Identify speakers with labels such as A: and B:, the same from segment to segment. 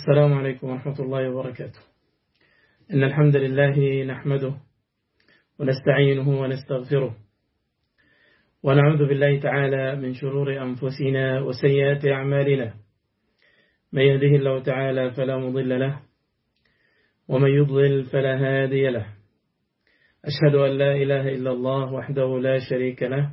A: السلام عليكم ورحمة الله وبركاته إن الحمد لله نحمده ونستعينه ونستغفره ونعوذ بالله تعالى من شرور أنفسنا وسيئات أعمالنا من يهده الله تعالى فلا مضل له ومن يضلل فلا هادي له أشهد أن لا إله إلا الله وحده لا شريك له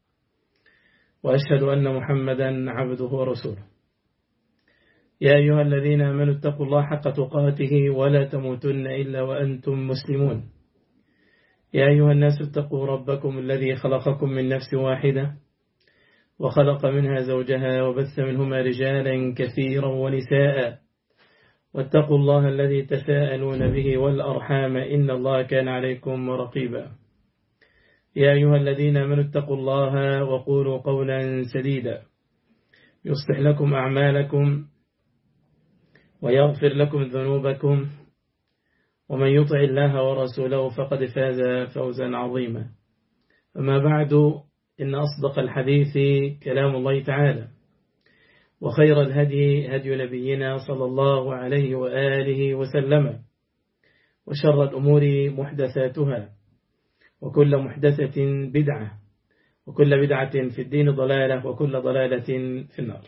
A: وأشهد أن محمدا عبده ورسوله يا أيها الذين آمنوا اتقوا الله حق تقاته ولا تموتن إلا وأنتم مسلمون يا أيها الناس اتقوا ربكم الذي خلقكم من نفس واحدة وخلق منها زوجها وبث منهما رجالا كثيرا ونساء واتقوا الله الذي تساءلون به والأرحام إن الله كان عليكم رقيبا يا أيها الذين آمنوا اتقوا الله وقولوا قولا سديدا يصلح لكم أعمالكم ويغفر لكم ذنوبكم ومن يطع الله ورسوله فقد فاز فوزا عظيما أما بعد إن أصدق الحديث كلام الله تعالى وخير الهدي هدي نبينا صلى الله عليه وآله وسلم وشر الأمور محدثاتها وكل محدثة بدعة وكل بدعة في الدين ضلالة وكل ضلالة في النار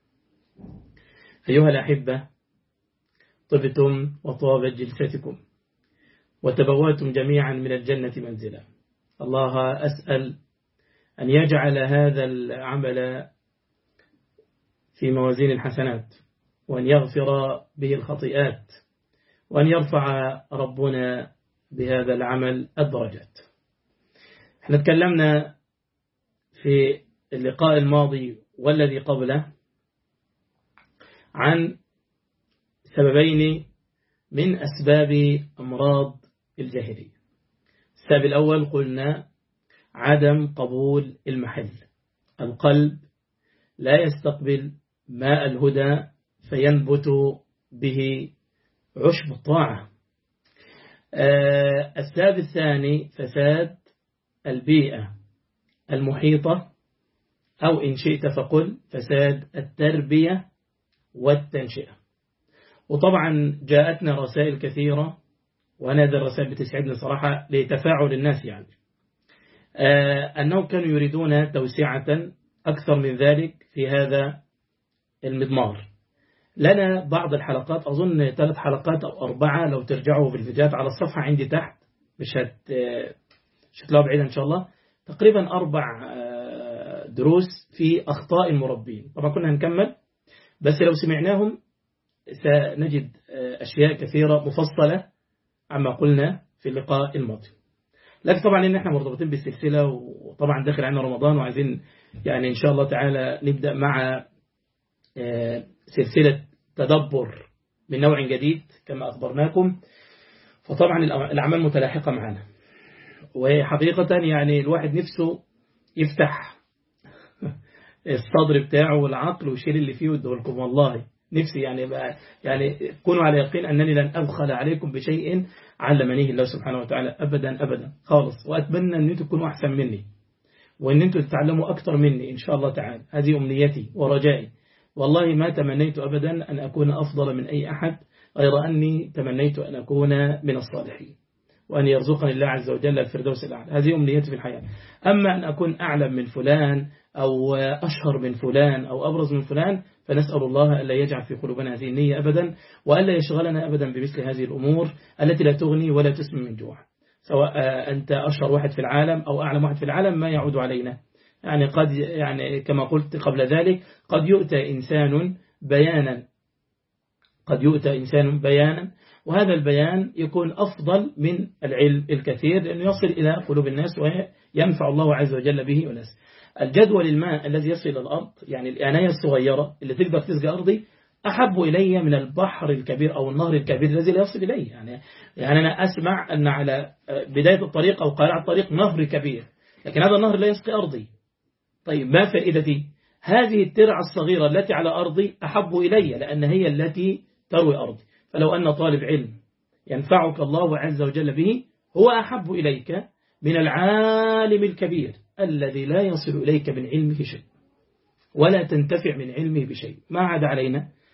A: أيها الأحبة طبتم وطابت جلستكم وتبواتم جميعا من الجنة منزلا الله أسأل أن يجعل هذا العمل في موازين الحسنات وأن يغفر به الخطيئات وأن يرفع ربنا بهذا العمل الدرجات احنا تكلمنا في اللقاء الماضي والذي قبله عن سببين من أسباب أمراض الجاهلية السبب الأول قلنا عدم قبول المحل القلب لا يستقبل ماء الهدى فينبت به عشب الطاعة السبب الثاني فساد البيئة المحيطة أو إن شئت فقل فساد التربية والتنشئة وطبعا جاءتنا رسائل كثيرة وأنا هذه الرسائل بتسعدني صراحة لتفاعل الناس يعني آه أنهم كانوا يريدون توسعة أكثر من ذلك في هذا المضمار لنا بعض الحلقات أظن ثلاث حلقات أو أربعة لو ترجعوا بالفيديوهات على الصفحة عندي تحت مش هت مش هتلاقوا بعيد إن شاء الله تقريبا أربع دروس في أخطاء المربين طبعا كنا هنكمل بس لو سمعناهم سنجد أشياء كثيرة مفصلة عما قلنا في اللقاء الماضي لكن طبعا إن احنا مرتبطين بالسلسلة وطبعا داخل عنا رمضان وعايزين يعني إن شاء الله تعالى نبدأ مع سلسلة تدبر من نوع جديد كما أخبرناكم فطبعا الأعمال متلاحقة معنا وحقيقة يعني الواحد نفسه يفتح الصدر بتاعه والعقل ويشيل اللي فيه ويديه لكم والله نفسي يعني بقى يعني كونوا على يقين أنني لن أبخل عليكم بشيء علمنيه الله سبحانه وتعالى أبدا أبدا خالص وأتمنى أن أنتم تكونوا أحسن مني وأن أنتم تتعلموا أكثر مني إن شاء الله تعالى هذه أمنيتي ورجائي والله ما تمنيت أبدا أن أكون أفضل من أي أحد غير أني تمنيت أن أكون من الصالحين وأن يرزقني الله عز وجل الفردوس الأعلى هذه أمنيتي في الحياة أما أن أكون أعلم من فلان أو أشهر من فلان أو أبرز من فلان فنسأل الله ألا يجعل في قلوبنا هذه النية أبدا وألا يشغلنا أبدا بمثل هذه الأمور التي لا تغني ولا تسمن من جوع سواء أنت أشهر واحد في العالم أو أعلم واحد في العالم ما يعود علينا يعني قد يعني كما قلت قبل ذلك قد يؤتى إنسان بيانا قد يؤتى إنسان بيانا وهذا البيان يكون أفضل من العلم الكثير لأنه يصل إلى قلوب الناس وينفع الله عز وجل به والناس الجدول الماء الذي يصل إلى الأرض يعني الآنية الصغيرة اللي تقدر تسقى أرضي أحب إلي من البحر الكبير أو النهر الكبير الذي لا يصل إليه يعني, يعني أنا أسمع أن على بداية الطريق أو قارع الطريق نهر كبير لكن هذا النهر لا يسقي أرضي طيب ما فائدتي هذه الترعة الصغيرة التي على أرضي أحب إلي لأن هي التي تروي أرضي فلو أن طالب علم ينفعك الله عز وجل به هو أحب إليك من العالم الكبير الذي لا يصل إليك من علمه شيء ولا تنتفع من علمه بشيء ما عاد علينا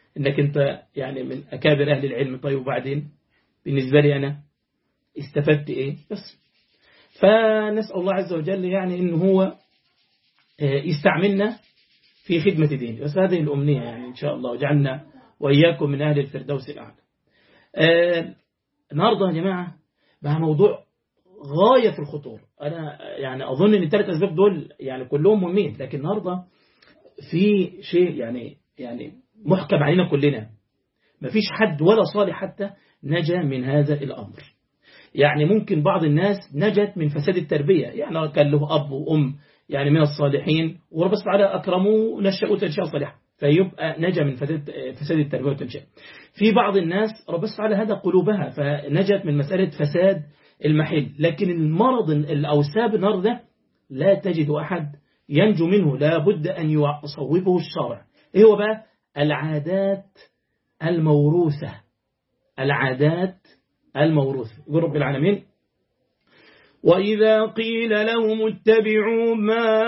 A: انك انت يعني من اكابر اهل العلم طيب وبعدين بالنسبة لي انا استفدت ايه بس فنسأل الله عز وجل يعني ان هو يستعملنا في خدمة دينه بس هذه الأمنية يعني إن شاء الله وجعلنا وإياكم من أهل الفردوس الأعلى آه النهاردة يا جماعة مع موضوع غاية في الخطورة أنا يعني أظن أن الثلاث أسباب دول يعني كلهم مهمين لكن النهاردة في شيء يعني يعني محكم علينا كلنا مفيش حد ولا صالح حتى نجا من هذا الأمر يعني ممكن بعض الناس نجت من فساد التربية يعني كان له أب وأم يعني من الصالحين وربنا تعالى أكرموه ونشأوا تنشأة صالحة فيبقى نجا من فساد التربية والتنشئة في بعض الناس ربنا تعالى هذا قلوبها فنجت من مسألة فساد المحل لكن المرض الأوساب النار ده لا تجد أحد ينجو منه لا بد أن يصوبه الشارع إيه هو بقى العادات الموروثة العادات الموروثة يقول رب العالمين وإذا قيل لهم اتبعوا ما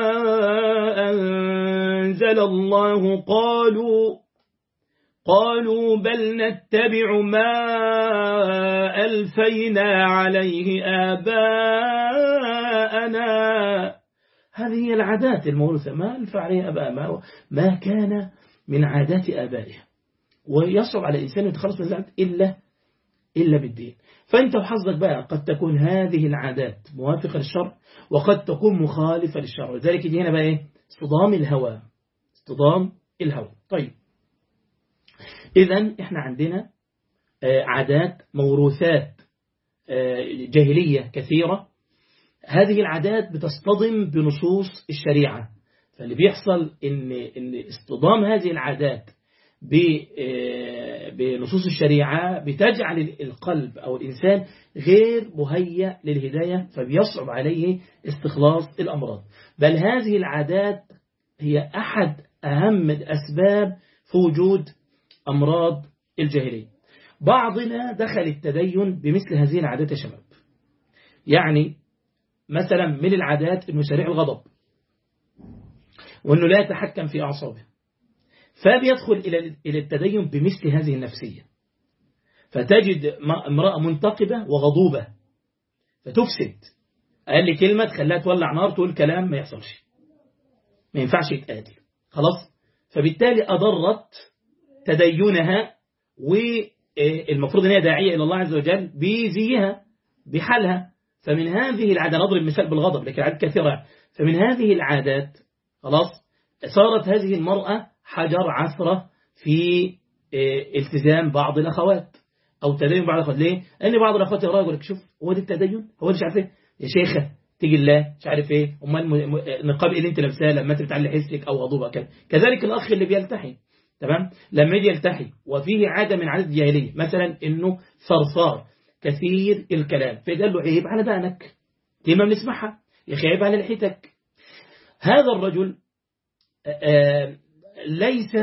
A: أنزل الله قالوا قالوا بل نتبع ما ألفينا عليه آباءنا هذه هي العادات الموروثة ما ألف عليه آباء ما, ما كان من عادات آبائها ويصعب على الإنسان يتخلص من ذلك إلا إلا بالدين فأنت وحظك بقى قد تكون هذه العادات موافقة للشرع وقد تكون مخالفة للشرع ولذلك دي هنا بقى إيه اصطدام الهوى اصطدام الهوى طيب إذا إحنا عندنا عادات موروثات جاهلية كثيرة هذه العادات بتصطدم بنصوص الشريعة فاللي بيحصل إن, إن اصطدام هذه العادات بنصوص الشريعة بتجعل القلب أو الإنسان غير مهيأ للهداية فبيصعب عليه استخلاص الأمراض بل هذه العادات هي أحد أهم الأسباب في وجود أمراض الجاهلية بعضنا دخل التدين بمثل هذه العادات يا شباب يعني مثلا من العادات أنه سريع الغضب وأنه لا يتحكم في أعصابه فبيدخل إلى التدين بمثل هذه النفسية فتجد امرأة منتقبة وغضوبة فتفسد أقل كلمة تخليها تولع نار تقول كلام ما يحصلش ما ينفعش يتقال خلاص فبالتالي أضرت تدينها والمفروض أن هي داعية إلى الله عز وجل بزيها بحالها فمن هذه العادة نضرب مثال بالغضب لكن عادات كثيرة فمن هذه العادات خلاص صارت هذه المرأة حجر عثرة في التزام بعض الأخوات أو تدين بعض الأخوات ليه؟ لأن بعض الأخوات يقرأ يقول لك شوف هو ده التدين هو ده مش عارف ايه يا شيخة تيجي الله مش عارف ايه امال النقاب اللي انت لابساه لما انت بتعلي حسك او غضوبه كده كذلك الاخ اللي بيلتحي تمام لما يجي يلتحي وفيه عاده من عادات الجاهليه مثلا انه صرصار كثير الكلام فقال له عيب على دانك دي ما بنسمعها يا اخي عيب على لحيتك هذا الرجل آآ ليس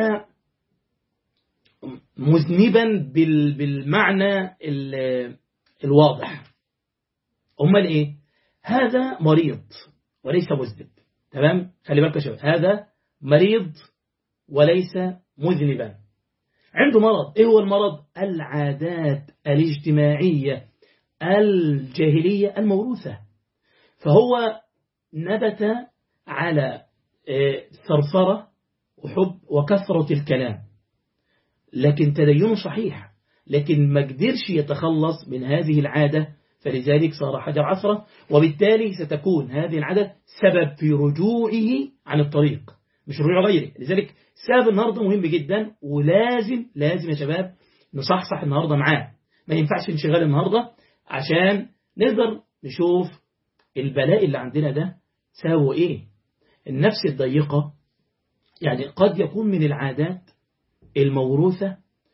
A: مذنبا بالمعنى الواضح امال ايه هذا مريض وليس مذنب تمام خلي بالك يا شباب هذا مريض وليس مذنبا عنده مرض ايه هو المرض العادات الاجتماعية الجاهلية الموروثة فهو نبت على ثرثرة وحب وكثرة الكلام لكن تدينه صحيح لكن ما قدرش يتخلص من هذه العادة فلذلك صار حجر عثرة وبالتالي ستكون هذه العادة سبب في رجوعه عن الطريق مش رجوع غيره لذلك سبب النهاردة مهم جدا ولازم لازم يا شباب نصحصح النهاردة معاه ما ينفعش انشغال النهاردة عشان نقدر نشوف البلاء اللي عندنا ده ساوى ايه النفس الضيقة يعني قد يكون من العادات الموروثة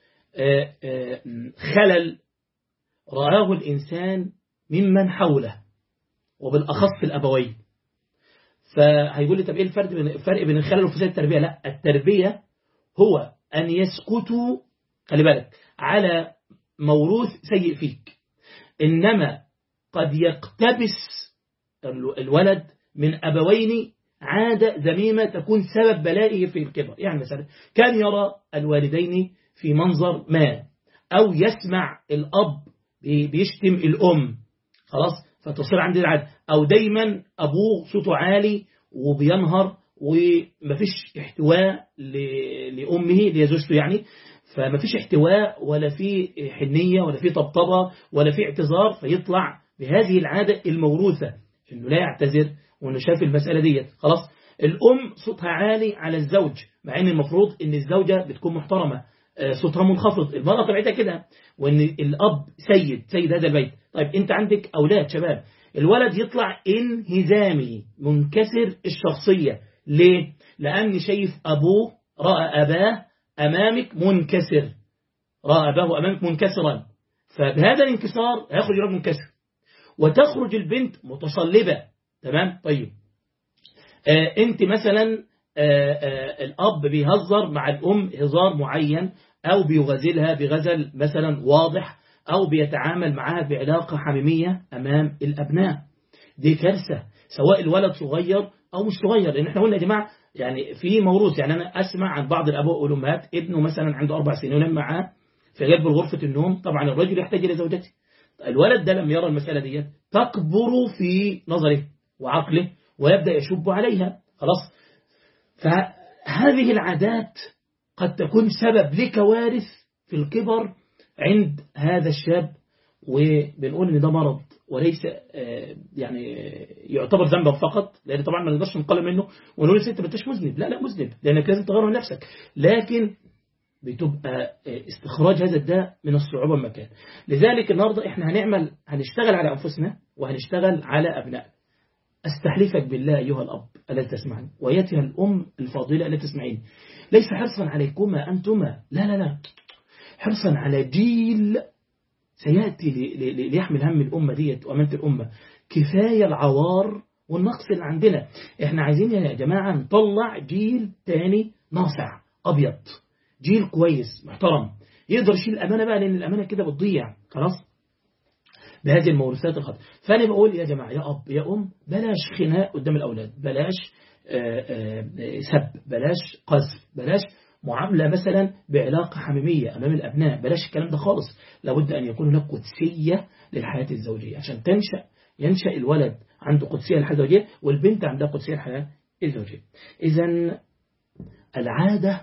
A: خلل رآه الإنسان ممن حوله وبالأخص الأبوين فهيقول لي طب إيه الفرق بين الفرق بين الخلل وفساد التربية لا التربية هو أن يسكتوا خلي بالك على موروث سيء فيك إنما قد يقتبس الولد من أبوين عادة ذميمة تكون سبب بلائه في الكبر يعني مثلا كان يرى الوالدين في منظر ما أو يسمع الأب بيشتم الأم خلاص فتصير عندي العادة أو دايما أبوه صوته عالي وبينهر ومفيش احتواء لأمه لزوجته يعني فمفيش احتواء ولا في حنية ولا في طبطبة ولا في اعتذار فيطلع بهذه العادة الموروثة انه لا يعتذر وانه شاف المسألة ديت خلاص الأم صوتها عالي على الزوج مع ان المفروض ان الزوجة بتكون محترمة صوتها منخفض المرأة طبيعتها كده وان الأب سيد سيد هذا البيت طيب انت عندك أولاد شباب الولد يطلع انهزامي منكسر الشخصية ليه؟ لأن شايف أبوه رأى أباه أمامك منكسر رأى أباه أمامك منكسرا فبهذا الانكسار هيخرج رجل منكسر وتخرج البنت متصلبة تمام طيب آه انت مثلا آه آه الأب بيهزر مع الأم هزار معين أو بيغزلها بغزل مثلا واضح أو بيتعامل معها بعلاقة حميمية أمام الأبناء دي كارثة سواء الولد صغير أو مش صغير لأن احنا قلنا يا جماعة يعني في موروث يعني أنا أسمع عن بعض الأباء والأمهات ابنه مثلا عنده أربع سنين ونام معاه في غير غرفة النوم طبعا الرجل يحتاج إلى زوجته الولد ده لم يرى المسألة دي تكبر في نظره وعقله ويبدأ يشب عليها خلاص فهذه العادات قد تكون سبب لكوارث في الكبر عند هذا الشاب وبنقول ان ده مرض وليس يعني يعتبر ذنبا فقط لان طبعا ما نقدرش نقلل منه ونقول انت ما انتش مذنب لا لا مذنب لانك لازم تغير من نفسك لكن بتبقى استخراج هذا الداء من الصعوبة مكان لذلك النهاردة احنا هنعمل هنشتغل على أنفسنا وهنشتغل على أبنائنا استحلفك بالله أيها الأب الذي تسمعني وياتها الأم الفاضلة التي تسمعين ليس حرصا عليكما أنتما لا لا لا حرصا على جيل سيأتي ليحمل هم الأمة ديت وأمانة الأمة كفاية العوار والنقص اللي عندنا احنا عايزين يا جماعة نطلع جيل تاني ناصع أبيض جيل كويس محترم يقدر يشيل الأمانة بقى لأن الأمانة كده بتضيع خلاص بهذه الموروثات الخطأ فأنا بقول يا جماعة يا أب يا أم بلاش خناق قدام الأولاد بلاش آآ آآ سب بلاش قذف بلاش معاملة مثلا بعلاقة حميمية أمام الأبناء بلاش الكلام ده خالص لابد أن يكون هناك قدسية للحياة الزوجية عشان تنشأ ينشأ الولد عنده قدسية للحياة الزوجية والبنت عندها قدسية للحياة الزوجية إذا العادة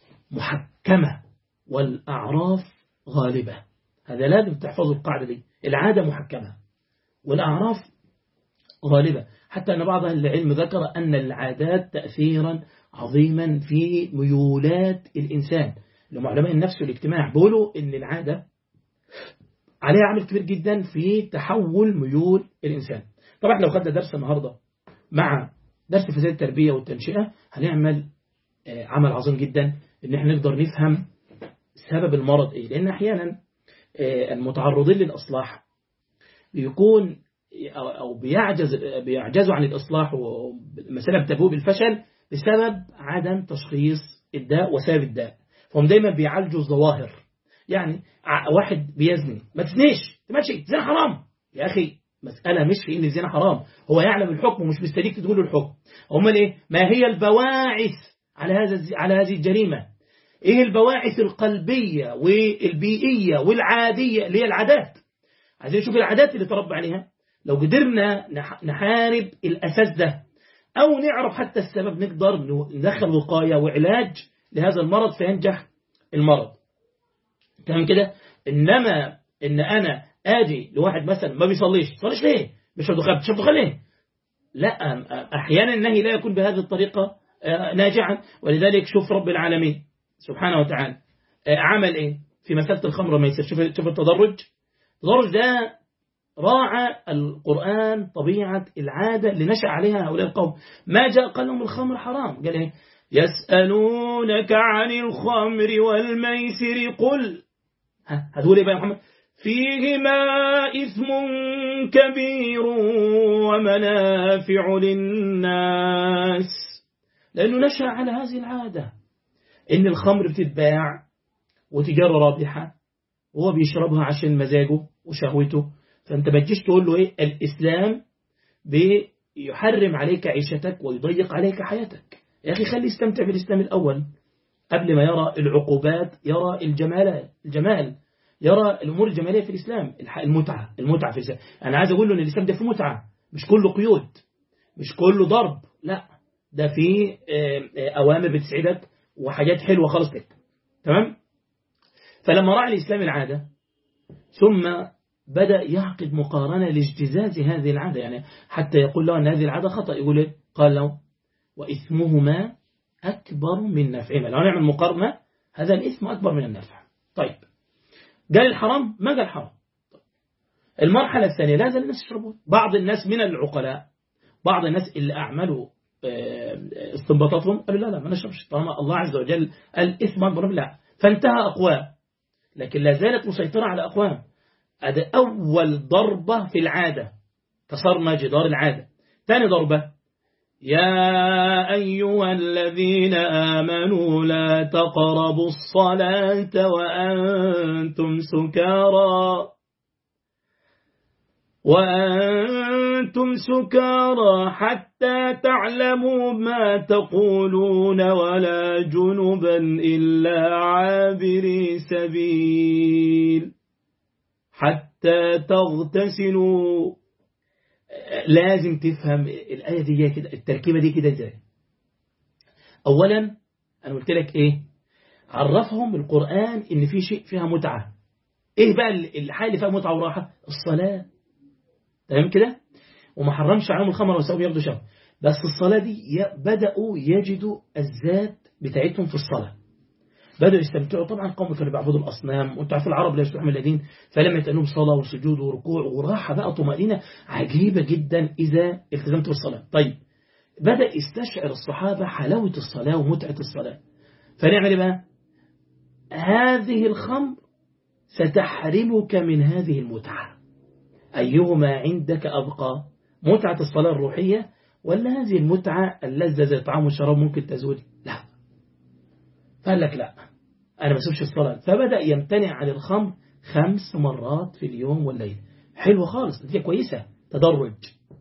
A: محكمة والأعراف غالبة هذا لازم تحفظوا القاعدة دي العادة محكمة والأعراف غالبة حتى أن بعض العلم ذكر أن العادات تأثيرا عظيما في ميولات الإنسان لما علماء النفس والاجتماع بيقولوا أن العادة عليها عامل كبير جدا في تحول ميول الإنسان طبعا لو خدنا درس النهاردة مع درس فساد التربية والتنشئة هنعمل عمل عظيم جدا ان احنا نقدر نفهم سبب المرض ايه لان احيانا المتعرضين للاصلاح بيكون او بيعجز بيعجزوا عن الاصلاح والمساله بتبوء بالفشل بسبب عدم تشخيص الداء وسبب الداء فهم دايما بيعالجوا الظواهر يعني واحد بيزني ما تزنيش ماشي زنا حرام يا اخي مسألة مش في ان الزنا حرام هو يعلم الحكم ومش مستنيك تقول له الحكم امال ايه ما هي البواعث على هذا على هذه الجريمة ايه البواعث القلبية والبيئية والعادية اللي هي العادات عايزين نشوف العادات اللي تربى عليها لو قدرنا نحارب الأساس ده أو نعرف حتى السبب نقدر ندخل وقاية وعلاج لهذا المرض فينجح المرض تمام كده إنما إن أنا آجي لواحد مثلا ما بيصليش صليش ليه مش دخل مش دخل ليه لا أحيانا النهي لا يكون بهذه الطريقة ناجعا ولذلك شوف رب العالمين سبحانه وتعالى عمل ايه في مسألة الخمر ما يصير شوف, شوف التدرج التدرج ده راعى القرآن طبيعة العادة اللي نشأ عليها هؤلاء القوم ما جاء قال لهم الخمر حرام قال ايه يسألونك عن الخمر والميسر قل ها هتقول ايه بقى يا محمد فيهما إثم كبير ومنافع للناس لأنه نشأ على هذه العادة إن الخمر بتتباع وتجارة رابحة وهو بيشربها عشان مزاجه وشهوته فأنت ما تجيش تقول له إيه الإسلام بيحرم عليك عيشتك ويضيق عليك حياتك يا أخي خلي يستمتع بالإسلام الأول قبل ما يرى العقوبات يرى الجمال الجمال يرى الأمور الجمالية في الإسلام المتعة المتعة في الإسلام أنا عايز أقول له أن الإسلام ده فيه متعة مش كله قيود مش كله ضرب لا ده فيه أوامر بتسعدك وحاجات حلوة خالص لك تمام فلما رأى الإسلام العادة ثم بدأ يعقد مقارنة لاجتزاز هذه العادة يعني حتى يقول له أن هذه العادة خطأ يقول إيه؟ قال له وإثمهما أكبر من نفعهما لو نعمل مقارنة هذا الإثم أكبر من النفع طيب قال الحرام ما قال حرام المرحلة الثانية لازم الناس يشربون بعض الناس من العقلاء بعض الناس اللي أعملوا استنباطاتهم قالوا لا لا ما نشربش طالما الله عز وجل الإثم أكبر من لا فانتهى أقوام لكن لا زالت مسيطرة على أقوام هذا أول ضربة في العادة كسرنا جدار العادة ثاني ضربة يا أيها الذين آمنوا لا تقربوا الصلاة وأنتم سكارى وأنتم سكارى حتى تعلموا ما تقولون ولا جنبا إلا عابري سبيل حتى تغتسلوا لازم تفهم الآية دي كده التركيبة دي كده ازاي أولا أنا قلت لك إيه عرفهم القرآن إن في شيء فيها متعة إيه بقى الحاجة اللي فيها متعة وراحة الصلاة تمام كده وما حرمش عليهم الخمر والسوء ياخدوا شهوة بس الصلاة دي بدأوا يجدوا الذات بتاعتهم في الصلاة بدأوا يستمتعوا طبعا قوم كانوا بيعبدوا الأصنام وانتوا عارفين العرب لا يصلحون من الذين فلما يتقنهم صلاة وسجود وركوع وراحة بقى طمأنينة عجيبة جدا إذا التزمت بالصلاة طيب بدأ يستشعر الصحابة حلاوة الصلاة ومتعة الصلاة فنعمل ايه بقى هذه الخمر ستحرمك من هذه المتعة أيهما عندك أبقى متعة الصلاة الروحية ولا هذه المتعة اللذة زي طعام والشراب ممكن تزول لا فقال لك لا أنا ما سيبش الصلاة فبدأ يمتنع عن الخمر خمس مرات في اليوم والليل حلوة خالص نتيجة كويسة تدرج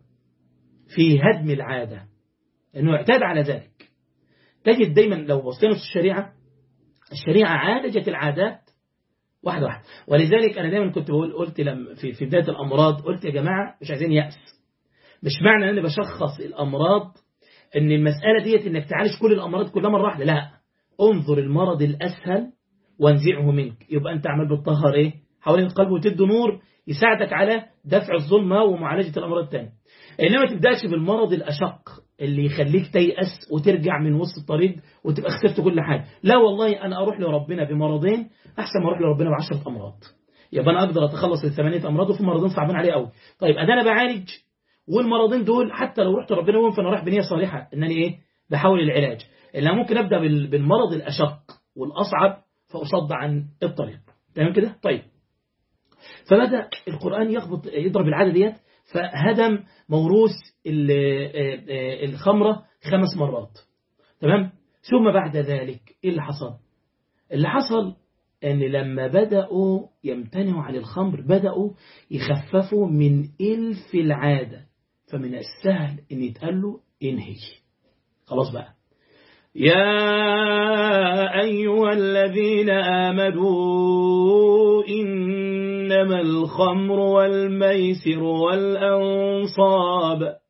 A: في هدم العادة لأنه اعتاد على ذلك تجد دايما لو بصينا في الشريعة الشريعة عالجت العادات واحدة واحدة ولذلك أنا دايما كنت بقول قلت لما في, في بداية الأمراض قلت يا جماعة مش عايزين يأس مش معنى أن أنا بشخص الأمراض أن المسألة ديت أنك تعالج كل الأمراض كلها مرة واحدة لا انظر المرض الأسهل وانزعه منك يبقى أنت عمال بتطهر إيه حوالين القلب وتدي نور يساعدك على دفع الظلمة ومعالجة الأمراض الثانية إنما تبدأش بالمرض الأشق اللي يخليك تيأس وترجع من وسط الطريق وتبقى خسرت كل حاجة لا والله أنا أروح لربنا بمرضين أحسن ما أروح لربنا بعشرة أمراض يبقى أنا أقدر أتخلص الثمانية أمراض وفي مرضين صعبين عليه قوي طيب أنا أنا بعالج والمرضين دول حتى لو رحت ربنا وين فأنا رايح بنية صالحة إنني إيه بحاول العلاج إلا ممكن أبدأ بالمرض الأشق والأصعب فأصد عن الطريق تمام كده طيب فبدأ القرآن يخبط يضرب العادة ديت فهدم موروث الخمرة خمس مرات تمام ثم بعد ذلك إيه اللي حصل اللي حصل أن لما بدأوا يمتنعوا عن الخمر بدأوا يخففوا من إلف العادة فمن السهل أن يتقال له انهي خلاص بقى يا أيها الذين آمنوا إنما الخمر والميسر والأنصاب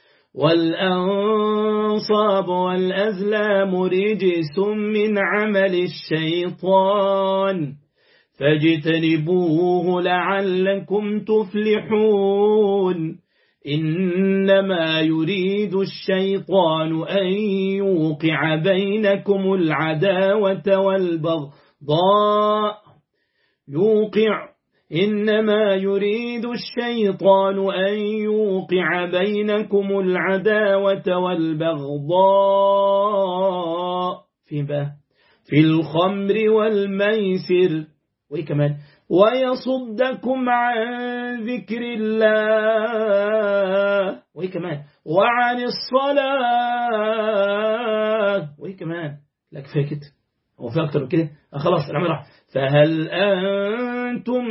A: والأنصاب والأزلام رجس من عمل الشيطان فاجتنبوه لعلكم تفلحون إنما يريد الشيطان أن يوقع بينكم العداوة والبغضاء يوقع إنما يريد الشيطان أن يوقع بينكم العداوة والبغضاء في بقى في الخمر والميسر وإيه كمان ويصدكم عن ذكر الله وإيه كمان وعن الصلاة وإيه كمان لا كفاية كده هو في أكتر من كده خلاص العمل راح فهل أنتم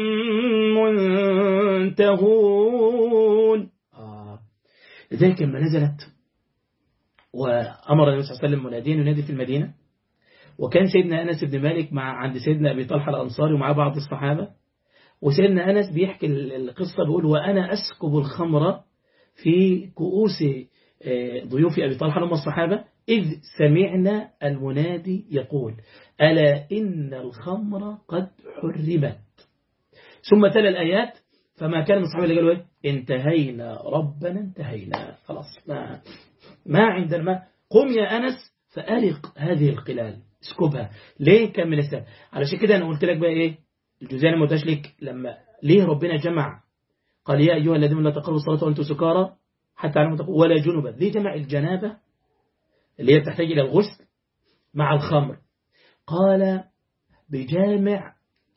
A: منتهون آه. لذلك لما نزلت وأمر النبي صلى الله عليه وسلم منادين ينادي في المدينة وكان سيدنا أنس بن مالك مع عند سيدنا أبي طلحة الأنصاري ومع بعض الصحابة وسيدنا أنس بيحكي القصة بيقول وأنا أسكب الخمر في كؤوس ضيوف أبي طلحة هم الصحابة إذ سمعنا المنادي يقول ألا إن الخمر قد حرمت ثم تلا الآيات فما كان من الصحابة اللي قالوا إيه انتهينا ربنا انتهينا خلاص ما, ما عندنا ما قم يا أنس فأرق هذه القلال اسكبها ليه كان من السبب علشان كده أنا قلت لك بقى إيه الجزئية أنا ما قلتهاش لك لما ليه ربنا جمع قال يا أيها الذين لا تقربوا الصلاة وأنتم سكارى حتى علموا تقول ولا جنبا ليه جمع الجنابة اللي هي بتحتاج إلى الغسل مع الخمر قال بجامع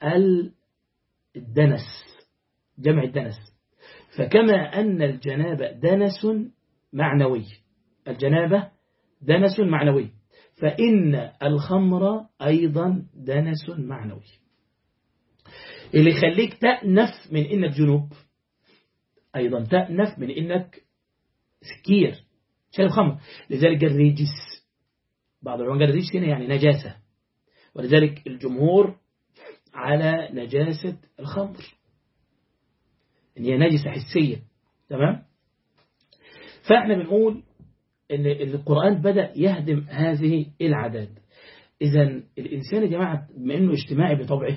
A: الدنس جمع الدنس فكما أن الجنابة دنس معنوي الجنابة دنس معنوي فإن الخمر أيضا دنس معنوي اللي يخليك تأنف من إنك جنوب أيضا تأنف من إنك سكير شايف خمر لذلك قال ريجس بعض العلماء قال ريجس هنا يعني نجاسة ولذلك الجمهور على نجاسة الخمر إن هي نجسة حسية تمام فإحنا بنقول إن القرآن بدأ يهدم هذه العادات إذا الإنسان يا جماعة بما إنه اجتماعي بطبعه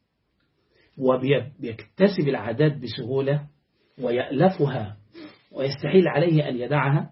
A: وبيكتسب العادات بسهولة ويألفها ويستحيل عليه أن يدعها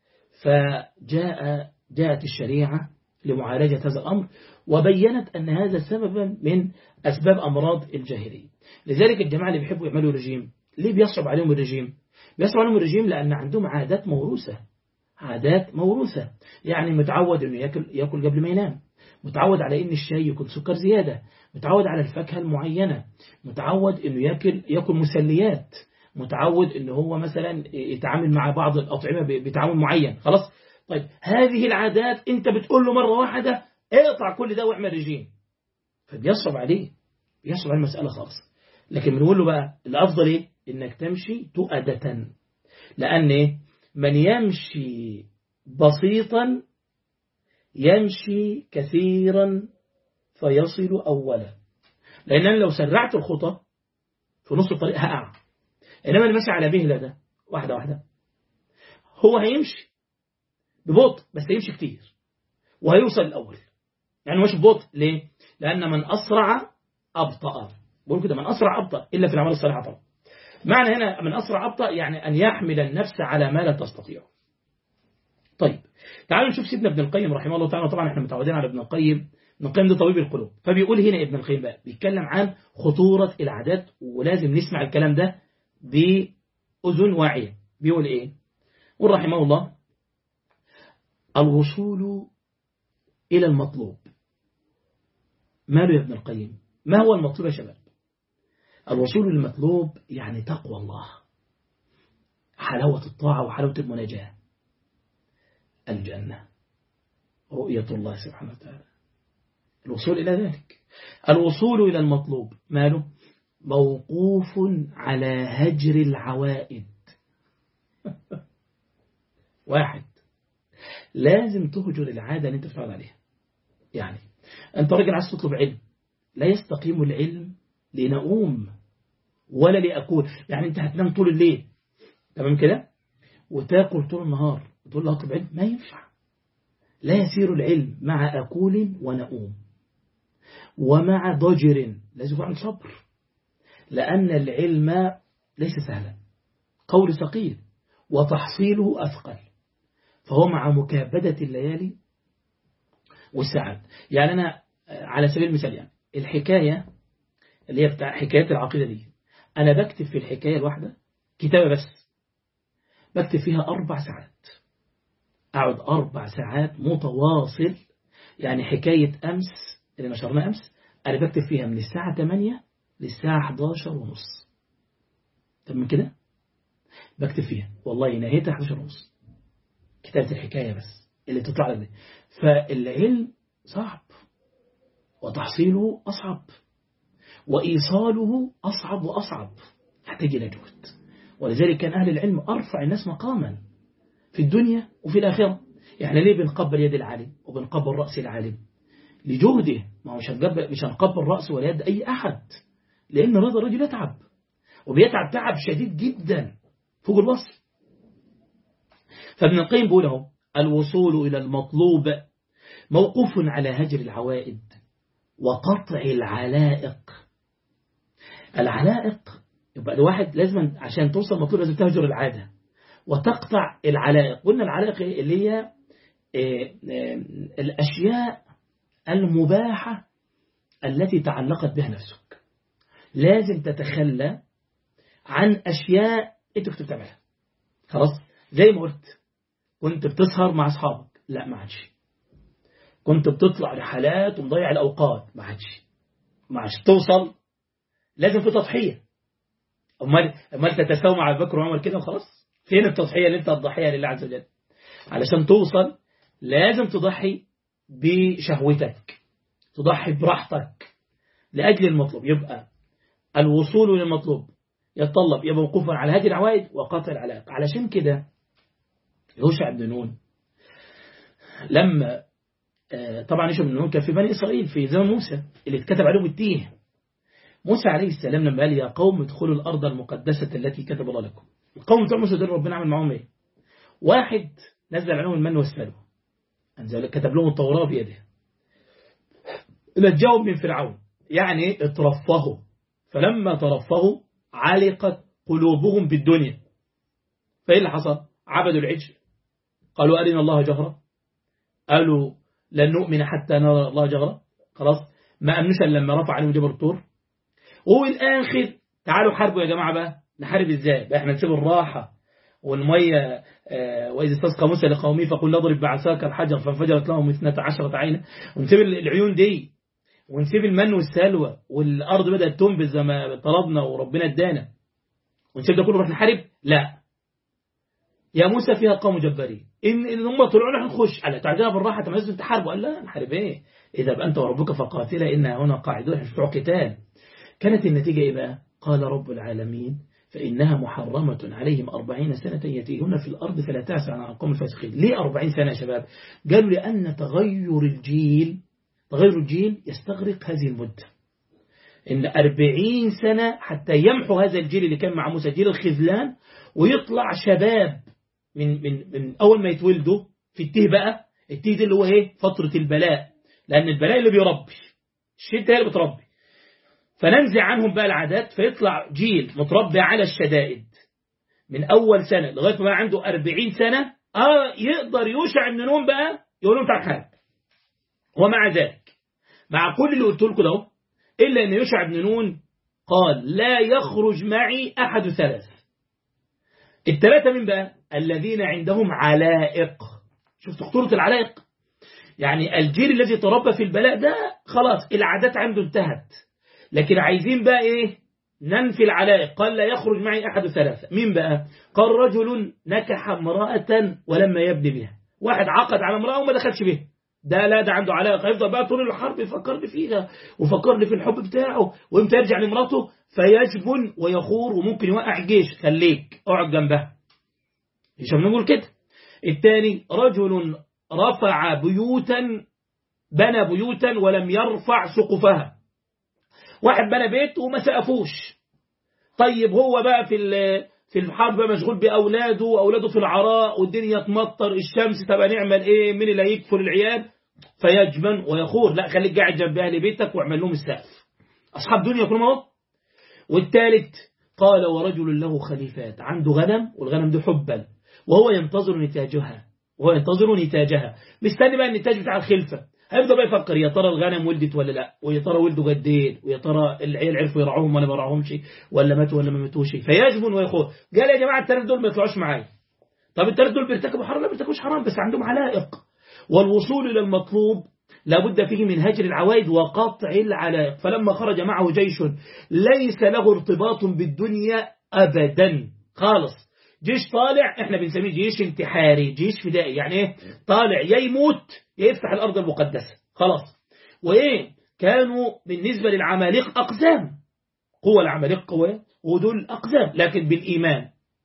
A: فجاء جاءت الشريعة لمعالجة هذا الأمر وبينت أن هذا سببا من أسباب أمراض الجاهلية لذلك الجماعة اللي بيحبوا يعملوا رجيم ليه بيصعب عليهم الرجيم بيصعب عليهم الرجيم لأن عندهم عادات موروثة عادات موروثة يعني متعود أنه يأكل, يأكل قبل ما ينام متعود على أن الشاي يكون سكر زيادة متعود على الفاكهة المعينة متعود أنه يأكل, يأكل مسليات متعود أنه هو مثلا يتعامل مع بعض الأطعمة بتعامل معين خلاص طيب هذه العادات أنت بتقول له مرة واحدة اقطع كل ده واعمل رجيم فبيصعب عليه بيصعب عليه المسألة خالص لكن بنقول له بقى الأفضل إيه إنك تمشي تؤدة لأن إيه من يمشي بسيطا يمشي كثيرا فيصل أولا لأن أنا لو سرعت الخطى في نص الطريق هقع إنما اللي ماشي على بهلة ده واحدة واحدة هو هيمشي ببطء بس هيمشي كتير وهيوصل الأول يعني مش ببطء ليه؟ لأن من أسرع أبطأ بقول كده من أسرع أبطأ إلا في الأعمال الصالحة طبعا معنى هنا من أسرع أبطأ يعني أن يحمل النفس على ما لا تستطيع طيب تعالوا نشوف سيدنا ابن القيم رحمه الله تعالى طبعا احنا متعودين على ابن القيم ابن القيم ده طبيب القلوب فبيقول هنا ابن القيم بقى بيتكلم عن خطورة العادات ولازم نسمع الكلام ده بأذن واعية بيقول ايه قل رحمه الله الوصول إلى المطلوب ماله يا ابن القيم ما هو المطلوب يا شباب الوصول للمطلوب يعني تقوى الله حلاوة الطاعة وحلاوة المناجاة الجنة رؤية الله سبحانه وتعالى الوصول إلى ذلك الوصول إلى المطلوب ماله موقوف على هجر العوائد واحد لازم تهجر العادة اللي انت بتقعد عليها يعني انت راجل عايز تطلب علم لا يستقيم العلم لنقوم ولا لأكون يعني انت هتنام طول الليل تمام كده وتاكل طول النهار وتقول له اطلب علم ما ينفع لا يسير العلم مع أكول ونؤوم ومع ضجر لازم يكون صبر لأن العلم ليس سهلا قول ثقيل وتحصيله أثقل فهو مع مكابدة الليالي والساعات يعني أنا على سبيل المثال يعني الحكاية اللي هي بتاع حكايات العقيدة دي أنا بكتب في الحكاية الواحدة كتابة بس بكتب فيها أربع ساعات أقعد أربع ساعات متواصل يعني حكاية أمس اللي نشرناها أمس أنا بكتب فيها من الساعة 8 للساعة 11 ونص طب من كده بكتب فيها والله نهيتها 11 ونص كتابة الحكاية بس اللي تطلع لك فالعلم صعب وتحصيله أصعب وإيصاله أصعب وأصعب يحتاج إلى جهد ولذلك كان أهل العلم أرفع الناس مقاما في الدنيا وفي الآخرة يعني ليه بنقبل يد العالم وبنقبل رأس العالم لجهده ما هو مش هنقبل مش هنقبل رأس ولا يد أي أحد لأن هذا الرجل يتعب وبيتعب تعب شديد جدا فوق الوصف فابن القيم بيقول اهو الوصول إلى المطلوب موقوف على هجر العوائد وقطع العلائق العلائق يبقى الواحد لازم عشان توصل المطلوب لازم تهجر العادة وتقطع العلائق قلنا العلائق اللي هي الأشياء المباحة التي تعلقت بها نفسك لازم تتخلى عن أشياء أنت كنت بتعملها خلاص زي ما قلت كنت بتسهر مع أصحابك لا ما عادش كنت بتطلع رحلات ومضيع الأوقات ما عادش ما عادش توصل لازم في تضحية أمال أمال تتساوى مع بكر وعمر كده وخلاص فين التضحية اللي أنت تضحيها لله عز وجل علشان توصل لازم تضحي بشهوتك تضحي براحتك لأجل المطلوب يبقى الوصول للمطلوب يتطلب يبقى موقوفا على هذه العوائد وقطع العلاقة علشان كده يوشع بن نون لما طبعا يوشع بن نون كان في بني إسرائيل في زمن موسى اللي اتكتب عليهم التيه موسى عليه السلام لما قال يا قوم ادخلوا الأرض المقدسة التي كتب الله لكم القوم بتوع موسى دول ربنا عمل معاهم ايه واحد نزل عليهم المن والسلوى أنزل كتب لهم التوراة بيده نجاهم من فرعون يعني اترفهوا فلما ترفهوا علقت قلوبهم بالدنيا فإيه اللي حصل عبدوا العجل قالوا أرنا الله جهرة قالوا لن نؤمن حتى نرى الله جهرة خلاص ما أمنوش لما رفع عليهم جبل الطور والآخر تعالوا حاربوا يا جماعة بقى نحارب ازاي بقى احنا نسيب الراحة والمية آه وإذا استسقى موسى لقومه فقل اضرب بعصاك الحجر فانفجرت لهم اثنتا عشرة عينة ونسيب العيون دي ونسيب المن والسلوى والأرض بدأت تنبت زي ما طلبنا وربنا ادانا ونسيب ده كله نروح نحارب لا يا موسى فيها قوم جبارين إن, إن هم طلعوا لنا نخش على تعجبها بالراحة طب لازم تحاربوا قال لا نحارب ايه إذا بقى أنت وربك فقاتلا إنها هنا قاعدون احنا بتوع قتال كانت النتيجة إيه بقى قال رب العالمين فإنها محرمة عليهم أربعين سنة يتيهون في الأرض فلا تأسى عن القوم الفاسقين ليه أربعين سنة يا شباب قالوا لأن تغير الجيل تغير الجيل يستغرق هذه المدة إن أربعين سنة حتى يمحو هذا الجيل اللي كان مع موسى جيل الخذلان ويطلع شباب من, من, من أول ما يتولدوا في التيه بقى التيه ده اللي هو إيه فترة البلاء لأن البلاء اللي بيربي الشدة هي اللي بتربي فننزع عنهم بقى العادات فيطلع جيل متربي على الشدائد من أول سنة لغاية ما عنده أربعين سنة آه يقدر يوشع من نوم بقى يقول لهم تعال حارب ومع ذلك مع كل اللي قلت لكم ده إلا أن يوشع بن نون قال لا يخرج معي أحد ثلاث الثلاثة من بقى الذين عندهم علائق شفت خطورة العلائق يعني الجيل الذي تربى في البلاء ده خلاص العادات عنده انتهت لكن عايزين بقى ايه ننفي العلائق قال لا يخرج معي أحد ثلاثة مين بقى قال رجل نكح امرأة ولما يبني بها واحد عقد على امرأة وما دخلش بها ده لا ده عنده علاقة يفضل بقى طول الحرب يفكرني فيها وفكرني في الحب بتاعه وامتى يرجع لمراته فيجبن ويخور وممكن يوقع جيش خليك اقعد جنبها مش بنقول كده الثاني رجل رفع بيوتا بنى بيوتا ولم يرفع سقفها واحد بنى بيت وما سقفوش طيب هو بقى في في الحرب مشغول بأولاده وأولاده في العراء والدنيا تمطر الشمس طب نعمل إيه مين اللي هيكفر العيال فيجبن ويخور لا خليك قاعد جنب أهل بيتك واعمل لهم السقف أصحاب دنيا كلهم اهو والثالث قال ورجل له خليفات عنده غنم والغنم ده حبا وهو ينتظر نتاجها وهو ينتظر نتاجها مستني بقى النتاج بتاع الخلفة هيبدأ بقى يفكر يا ترى الغنم ولدت ولا لا ويا ترى ولدوا قدين ويا ترى العيال عرفوا يرعوهم ولا ما رعوهمش ولا ماتوا ولا ما ماتوش فيجبن ويخور قال يا جماعة الثلاث دول ما يطلعوش معايا طب الثلاث دول بيرتكبوا حرام لا بيرتكبوش حرام بس عندهم علائق والوصول إلى المطلوب لابد فيه من هجر العوائد وقطع العلائق فلما خرج معه جيش ليس له ارتباط بالدنيا أبدا خالص جيش طالع احنا بنسميه جيش انتحاري جيش فدائي يعني ايه طالع يا يموت يا يفتح الأرض المقدسة خلاص وإيه كانوا بالنسبة للعماليق أقزام قوة العماليق قوة ودول أقزام لكن بالإيمان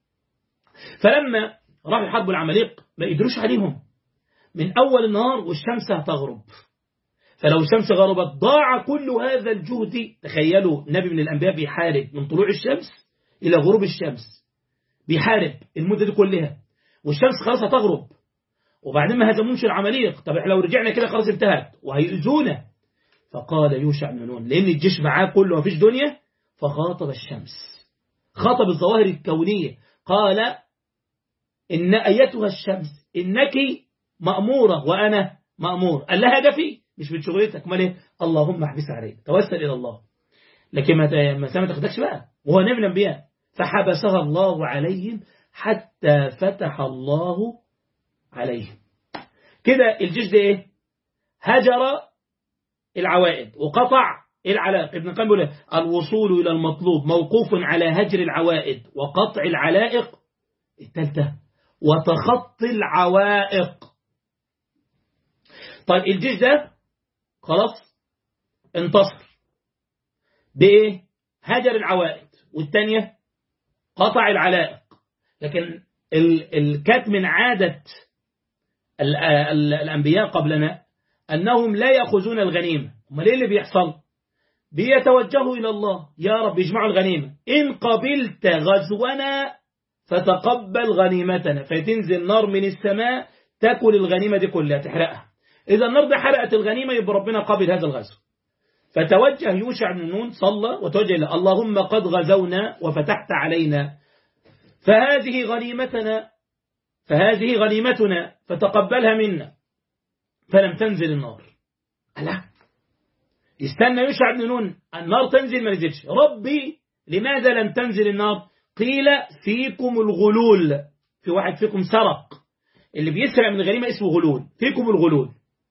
A: فلما راحوا يحاربوا العماليق ما قدروش عليهم من أول النهار والشمس هتغرب فلو الشمس غربت ضاع كل هذا الجهد تخيلوا نبي من الأنبياء بيحارب من طلوع الشمس إلى غروب الشمس بيحارب المدة دي كلها والشمس خلاص هتغرب وبعدين ما هزموش العماليق طب احنا لو رجعنا كده خلاص انتهت وهيؤذونا فقال يوشع بن نون لأن الجيش معاه كله مفيش دنيا فخاطب الشمس خاطب الظواهر الكونية قال إن أيتها الشمس إنك مأمورة وأنا مأمور قال لها ده فيه مش من شغلتك امال ايه اللهم احبس عليك توسل إلى الله لكن ما ما تاخدكش بقى وهو نبي الأنبياء فحبسها الله عليهم حتى فتح الله عليهم كده الجيش ده ايه هجر العوائد وقطع العلائق ابن القيم بيقول الوصول إلى المطلوب موقوف على هجر العوائد وقطع العلائق الثالثة وتخطي العوائق طيب الجيش ده خلاص انتصر بايه هجر العوائد والثانية قطع العلائق لكن الكات من عادة الأنبياء قبلنا أنهم لا يأخذون الغنيمة امال ايه اللي بيحصل بيتوجهوا إلى الله يا رب يجمعوا الغنيمة إن قبلت غزونا فتقبل غنيمتنا فتنزل نار من السماء تاكل الغنيمة دي كلها تحرقها إذا النار دي حرقت الغنيمة يبقى ربنا قبل هذا الغزو فتوجه يوشع بن نون صلى وتوجه إلى اللهم قد غزونا وفتحت علينا فهذه غنيمتنا فهذه غنيمتنا فتقبلها منا فلم تنزل النار ألا استنى يوشع بن نون النار تنزل ما نزلش ربي لماذا لم تنزل النار قيل فيكم الغلول في واحد فيكم سرق اللي بيسرق من الغنيمة اسمه غلول فيكم الغلول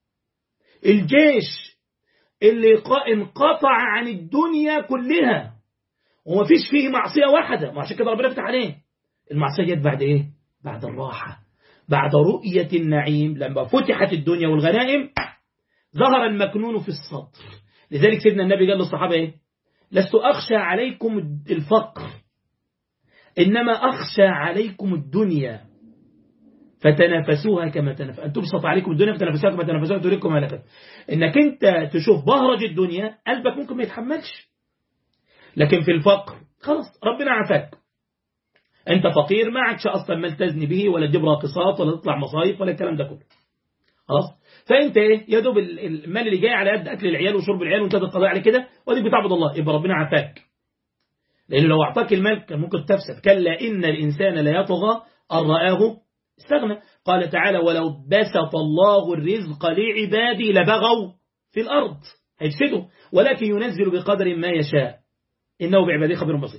A: الجيش اللي انقطع عن الدنيا كلها وما فيش فيه معصية واحدة ما عشان كده ربنا فتح عليه المعصية جت بعد ايه بعد الراحة بعد رؤية النعيم لما فتحت الدنيا والغنائم ظهر المكنون في الصدر لذلك سيدنا النبي قال للصحابة ايه لست أخشى عليكم الفقر إنما أخشى عليكم الدنيا فتنافسوها كما تنافس أن تبسط عليكم الدنيا فتنافسوها كما تنافسوها تريكم هلكت إنك أنت تشوف بهرج الدنيا قلبك ممكن ما يتحملش لكن في الفقر خلاص ربنا عافاك أنت فقير ما عادش أصلا مال تزني به ولا تجيب راقصات ولا تطلع مصايف ولا الكلام ده كله خلاص فأنت إيه يا دوب المال اللي جاي على قد أكل العيال وشرب العيال وأنت تقضي عليه كده وديك بتعبد الله يبقى ربنا عافاك لأنه لو أعطاك المال كان ممكن تفسد كلا إن الإنسان لا يطغى أن رآه استغنى قال تعالى ولو بسط الله الرزق لعبادي لبغوا في الأرض هيفسدوا ولكن ينزل بقدر ما يشاء إنه بعباده خبير بصير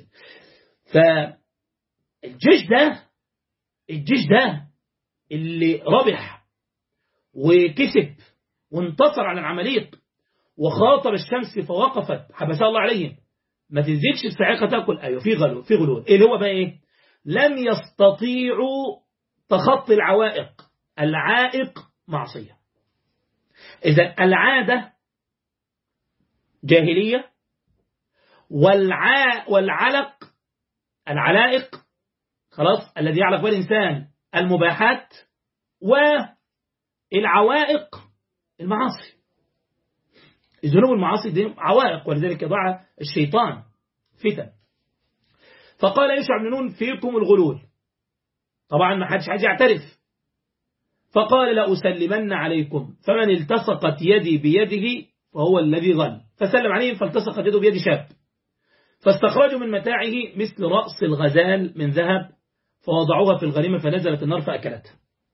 A: فالجيش ده الجيش ده اللي ربح وكسب وانتصر على العمليق وخاطب الشمس فوقفت حبسها الله عليهم ما تنزلش الصاعقة تاكل ايوه في غلو في غلول ايه اللي هو بقى ايه لم يستطيعوا تخطي العوائق العائق معصية إذا العادة جاهلية والع... والعلق العلائق خلاص الذي يعلق به الإنسان المباحات والعوائق المعاصي الذنوب المعاصي دي عوائق ولذلك يضع الشيطان فتن فقال يوشع بن نون فيكم الغلول طبعا ما حدش عايز يعترف فقال لأسلمن عليكم فمن التصقت يدي بيده فهو الذي ظل فسلم عليهم فالتصقت يده بيد شاب فاستخرجوا من متاعه مثل رأس الغزال من ذهب فوضعوها في الغريمة فنزلت النار فأكلتها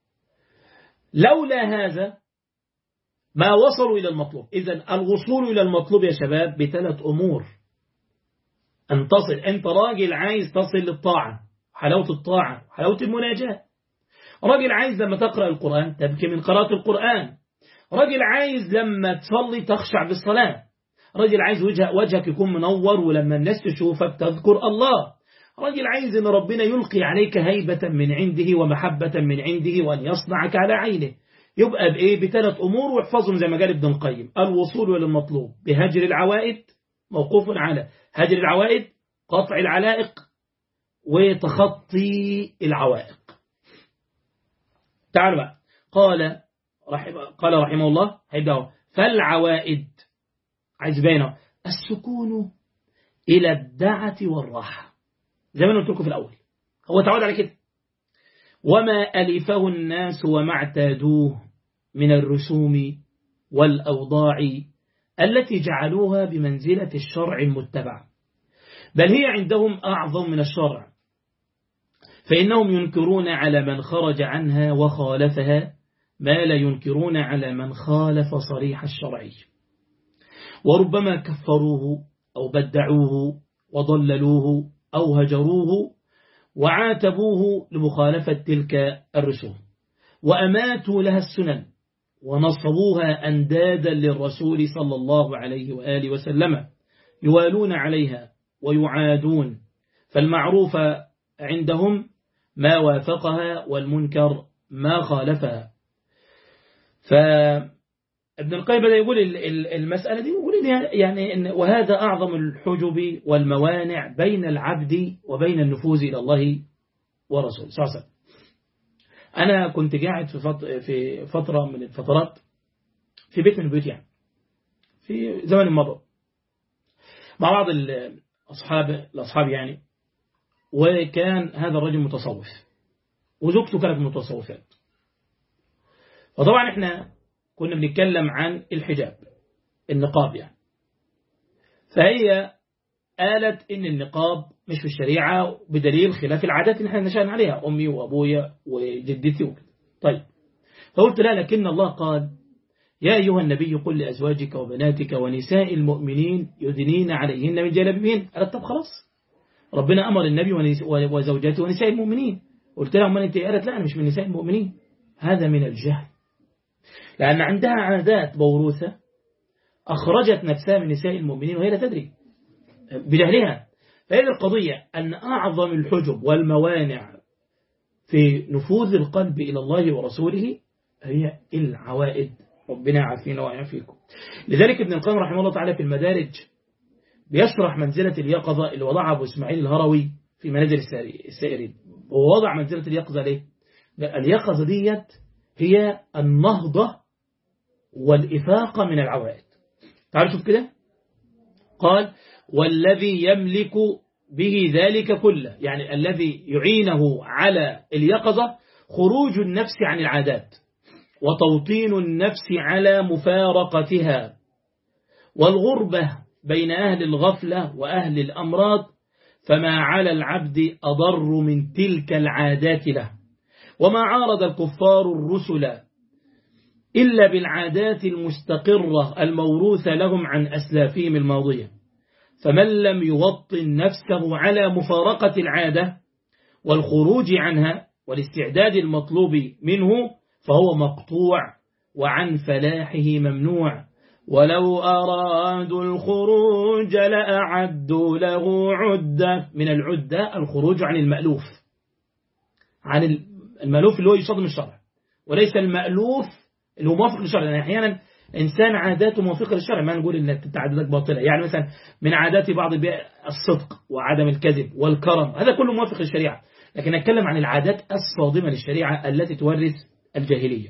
A: لولا هذا ما وصلوا إلى المطلوب إذا الوصول إلى المطلوب يا شباب بثلاث أمور أن تصل أنت راجل عايز تصل للطاعة حلاوة الطاعة حلاوة المناجاة راجل عايز لما تقرأ القرآن تبكي من قراءة القرآن راجل عايز لما تصلي تخشع بالصلاة راجل عايز وجه وجهك يكون منور ولما الناس تشوفك تذكر الله راجل عايز ان ربنا يلقي عليك هيبة من عنده ومحبة من عنده وأن يصنعك على عينه يبقى بإيه بثلاث أمور واحفظهم زي ما قال ابن القيم الوصول إلى المطلوب بهجر العوائد موقوف على هجر العوائد قطع العلائق وتخطي العوائق تعالوا بقى قال رحمه قال رحمه الله هيبدأ فالعوائد عايز بينه السكون إلى الدعة والراحة زي ما قلت لكم في الأول هو تعود على كده وما ألفه الناس وما اعتادوه من الرسوم والأوضاع التي جعلوها بمنزلة الشرع المتبع بل هي عندهم أعظم من الشرع فإنهم ينكرون على من خرج عنها وخالفها ما لا ينكرون على من خالف صريح الشرعي وربما كفروه أو بدعوه وضللوه أو هجروه وعاتبوه لمخالفة تلك الرسوم وأماتوا لها السنن ونصبوها أندادا للرسول صلى الله عليه وآله وسلم يوالون عليها ويعادون فالمعروف عندهم ما وافقها والمنكر ما خالفها فابن القيم بدأ يقول المسألة دي يقول يعني إن وهذا أعظم الحجب والموانع بين العبد وبين النفوذ إلى الله ورسوله صلى الله عليه وسلم أنا كنت قاعد في في فترة من الفترات في بيت من البيوت يعني في زمن مضى مع بعض الأصحاب الأصحاب يعني وكان هذا الرجل متصوف وزوجته كانت متصوفات وطبعا احنا كنا بنتكلم عن الحجاب النقاب يعني فهي قالت ان النقاب مش في الشريعة بدليل خلاف العادات اللي احنا نشأنا عليها امي وابويا وجدتي وكده طيب فقلت لا لكن الله قال يا أيها النبي قل لأزواجك وبناتك ونساء المؤمنين يدنين عليهن من جلبيبهن قالت طب خلاص ربنا أمر النبي وزوجاته ونساء المؤمنين قلت لها من انت قالت لا أنا مش من نساء المؤمنين هذا من الجهل لأن عندها عادات موروثة أخرجت نفسها من نساء المؤمنين وهي لا تدري بجهلها فهذه القضية أن أعظم الحجب والموانع في نفوذ القلب إلى الله ورسوله هي العوائد ربنا عافينا ويعافيكم لذلك ابن القيم رحمه الله تعالى في المدارج بيشرح منزلة اليقظة اللي وضعها أبو إسماعيل الهروي في منازل السائرين ووضع منزلة اليقظة ليه؟ اليقظة ديت هي النهضة والإفاقة من العوائد تعالوا شوف كده قال والذي يملك به ذلك كله يعني الذي يعينه على اليقظة خروج النفس عن العادات وتوطين النفس على مفارقتها والغربة بين أهل الغفلة وأهل الأمراض فما على العبد أضر من تلك العادات له وما عارض الكفار الرسل إلا بالعادات المستقرة الموروثة لهم عن أسلافهم الماضية فمن لم يوطن نفسه على مفارقة العادة والخروج عنها والاستعداد المطلوب منه فهو مقطوع وعن فلاحه ممنوع ولو أرادوا الخروج لأعدوا له عدة من العدة الخروج عن المألوف عن المألوف اللي هو يصدم الشرع وليس المألوف اللي هو موافق للشرع يعني أحيانا إنسان عاداته موافقة للشرع ما نقول إن التعديلات باطلة يعني مثلا من عادات بعض الصدق وعدم الكذب والكرم هذا كله موافق للشريعة لكن نتكلم عن العادات الصادمة للشريعة التي تورث الجاهلية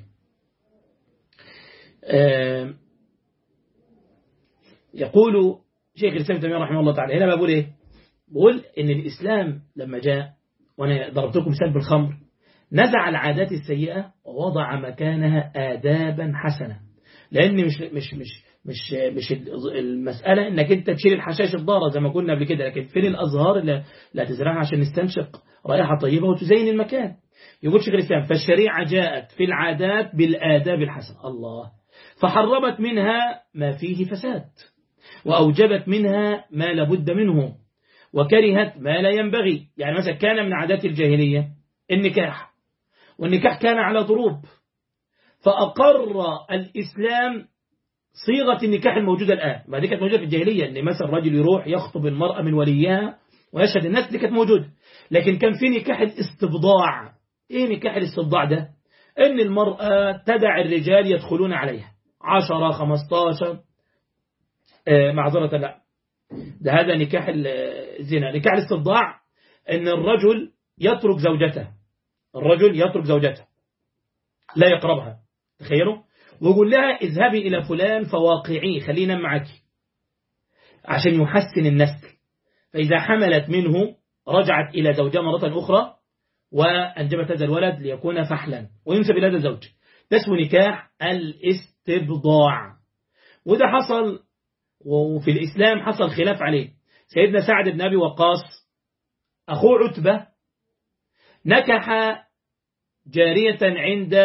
A: يقول شيخ الإسلام تيمية رحمه الله تعالى هنا بقول إيه بقول إن الإسلام لما جاء وأنا ضربت لكم مثال بالخمر نزع العادات السيئة ووضع مكانها آدابا حسنة لأن مش مش مش مش مش المسألة إنك أنت تشيل الحشائش الضارة زي ما قلنا قبل كده لكن فين الأزهار اللي لا تزرعها عشان نستنشق رائحة طيبة وتزين المكان يقول شيخ الإسلام فالشريعة جاءت في العادات بالآداب الحسنة الله فحرمت منها ما فيه فساد وأوجبت منها ما لابد منه وكرهت ما لا ينبغي يعني مثلا كان من عادات الجاهلية النكاح والنكاح كان على ضروب فأقر الإسلام صيغة النكاح الموجودة الآن ما دي كانت موجودة في الجاهلية أن مثلا رجل يروح يخطب المرأة من وليها ويشهد الناس دي كانت موجودة لكن كان في نكاح الاستبضاع إيه نكاح الاستبضاع ده أن المرأة تدع الرجال يدخلون عليها عشرة خمستاشر آه معذرة لا ده هذا نكاح الزنا نكاح الاستبضاع أن الرجل يترك زوجته الرجل يترك زوجته لا يقربها تخيلوا ويقول لها اذهبي إلى فلان فواقعيه خلينا معك عشان يحسن النسل فإذا حملت منه رجعت إلى زوجها مرة أخرى وأنجبت هذا الولد ليكون فحلا وينسب إلى هذا الزوج ده اسمه نكاح الاستبضاع وده حصل وفي الإسلام حصل خلاف عليه سيدنا سعد بن أبي وقاص أخوه عتبة نكح جارية عند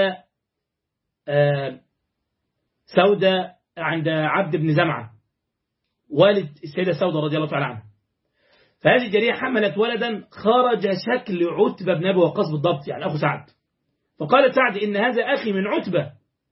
A: سودة عند عبد بن زمعة والد السيدة سودة رضي الله تعالى عنها فهذه الجارية حملت ولدا خرج شكل عتبة بن أبي وقاص بالضبط يعني أخو سعد فقال سعد إن هذا أخي من عتبة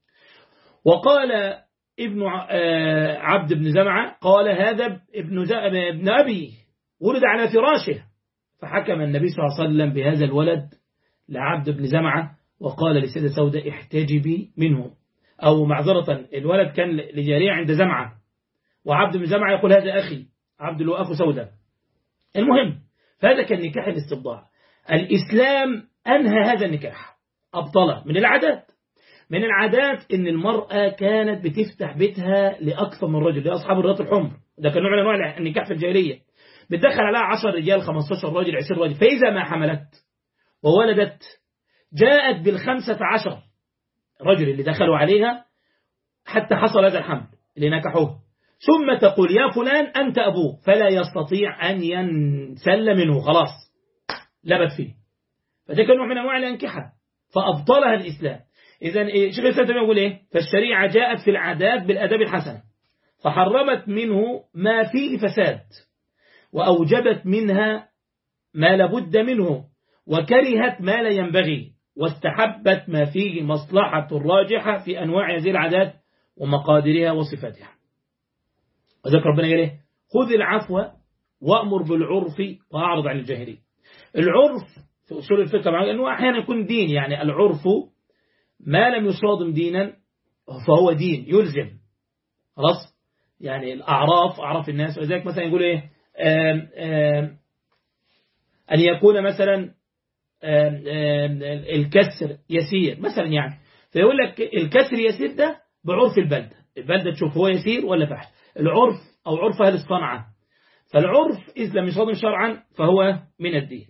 A: وقال ابن عبد بن زمعة قال هذا ابن, ابن أبي ولد على فراشه فحكم النبي صلى الله عليه وسلم بهذا الولد لعبد بن زمعة وقال لسيدة سودة احتجبي منه أو معذرة الولد كان لجارية عند زمعة وعبد بن زمعة يقول هذا أخي عبد اللي أخو سودة المهم فهذا كان نكاح الاستبضاع الإسلام أنهى هذا النكاح أبطله من العادات من العادات ان المرأة كانت بتفتح بيتها لأكثر من رجل لأصحاب الرات الحمر ده كان نوع من أنواع النكاح في الجاهلية بتدخل عليها 10 رجال 15 راجل 20 راجل فإذا ما حملت وولدت جاءت بالخمسة عشر رجل اللي دخلوا عليها حتى حصل هذا الحمل اللي نكحوه ثم تقول يا فلان أنت أبوه فلا يستطيع أن ينسل منه خلاص لبت فيه فده كان نوع من أنواع الأنكحة فأبطلها الإسلام إذا إيه شيخ الإسلام يقول إيه فالشريعة جاءت في العادات بالأداب الحسنة فحرمت منه ما فيه فساد وأوجبت منها ما لابد منه وكرهت ما لا ينبغي واستحبت ما فيه مصلحة راجحة في أنواع هذه العادات ومقاديرها وصفاتها وذلك ربنا قال إيه خذ العفو وأمر بالعرف وأعرض عن الجاهلين العرف في أصول الفقه مع أنه أحيانا يكون دين يعني العرف ما لم يصادم دينا فهو دين يلزم خلاص يعني الأعراف أعراف الناس ولذلك مثلا يقول إيه آم آم أن يكون مثلا آم الكسر يسير مثلا يعني فيقول لك الكسر يسير ده بعرف البلدة البلدة تشوف هو يسير ولا فحش العرف أو عرف أهل الصنعة فالعرف إذ لم يصادم شرعا فهو من الدين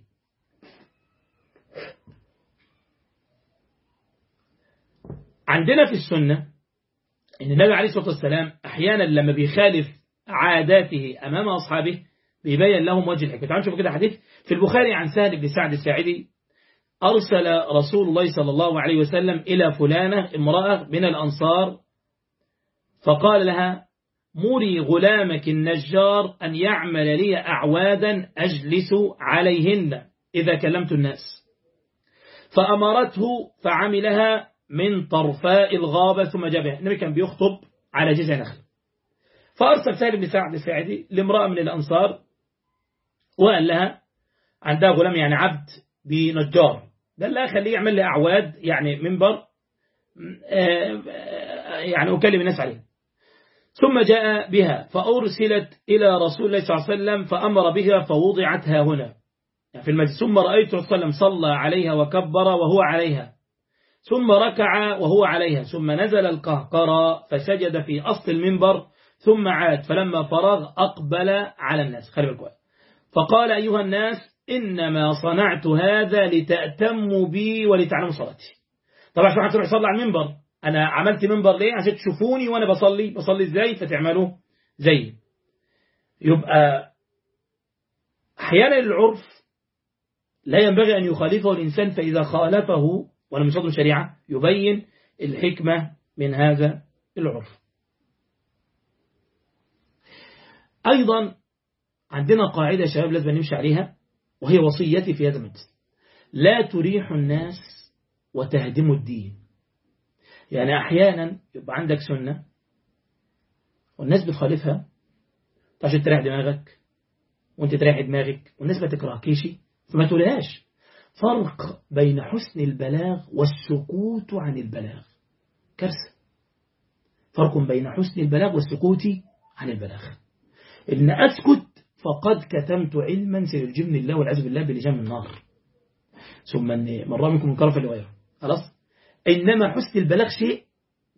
A: عندنا في السنة إن النبي عليه الصلاة والسلام أحيانا لما بيخالف عاداته أمام أصحابه بيبين لهم وجه الحكمة تعالوا نشوف كده حديث في البخاري عن سهل بن سعد الساعدي أرسل رسول الله صلى الله عليه وسلم إلى فلانة امرأة من الأنصار فقال لها مري غلامك النجار أن يعمل لي أعوادا أجلس عليهن إذا كلمت الناس فأمرته فعملها من طرفاء الغابة ثم جابها النبي كان بيخطب على جذع نخل فأرسل سهل بن سعد الساعدي لامرأة من الأنصار وقال لها عندها غلام يعني عبد بنجار قال لها خليه يعمل لي أعواد يعني منبر يعني أكلم الناس عليه ثم جاء بها فأرسلت إلى رسول الله صلى الله عليه وسلم فأمر بها فوضعت ها هنا في المجلس ثم رأيت صلى الله عليه وسلم صلى عليها وكبر وهو عليها ثم ركع وهو عليها ثم نزل القهقرى فسجد في أصل المنبر ثم عاد فلما فرغ أقبل على الناس خلي بالكم فقال أيها الناس إنما صنعت هذا لتأتموا بي ولتعلموا صلاتي طبعا شو هتروح يصلي على المنبر أنا عملت منبر ليه عشان تشوفوني وأنا بصلي بصلي إزاي فتعملوا زي يبقى أحيانا العرف لا ينبغي أن يخالفه الإنسان فإذا خالفه ولم يصدر شريعة يبين الحكمة من هذا العرف أيضا عندنا قاعدة شباب لازم نمشي عليها وهي وصيتي في هذا المجلس لا تريح الناس وتهدموا الدين يعني أحيانا يبقى عندك سنة والناس بتخالفها عشان تريح دماغك وانت تريح دماغك والناس ما تكرهكيش فما تقولهاش فرق بين حسن البلاغ والسكوت عن البلاغ كارثة فرق بين حسن البلاغ والسكوت عن البلاغ إن أسكت فقد كتمت علما سيرجمني الله والعياذ بالله بلجام النار ثم أن مر منكم من كرف لغيره خلاص إنما حسن البلاغ شيء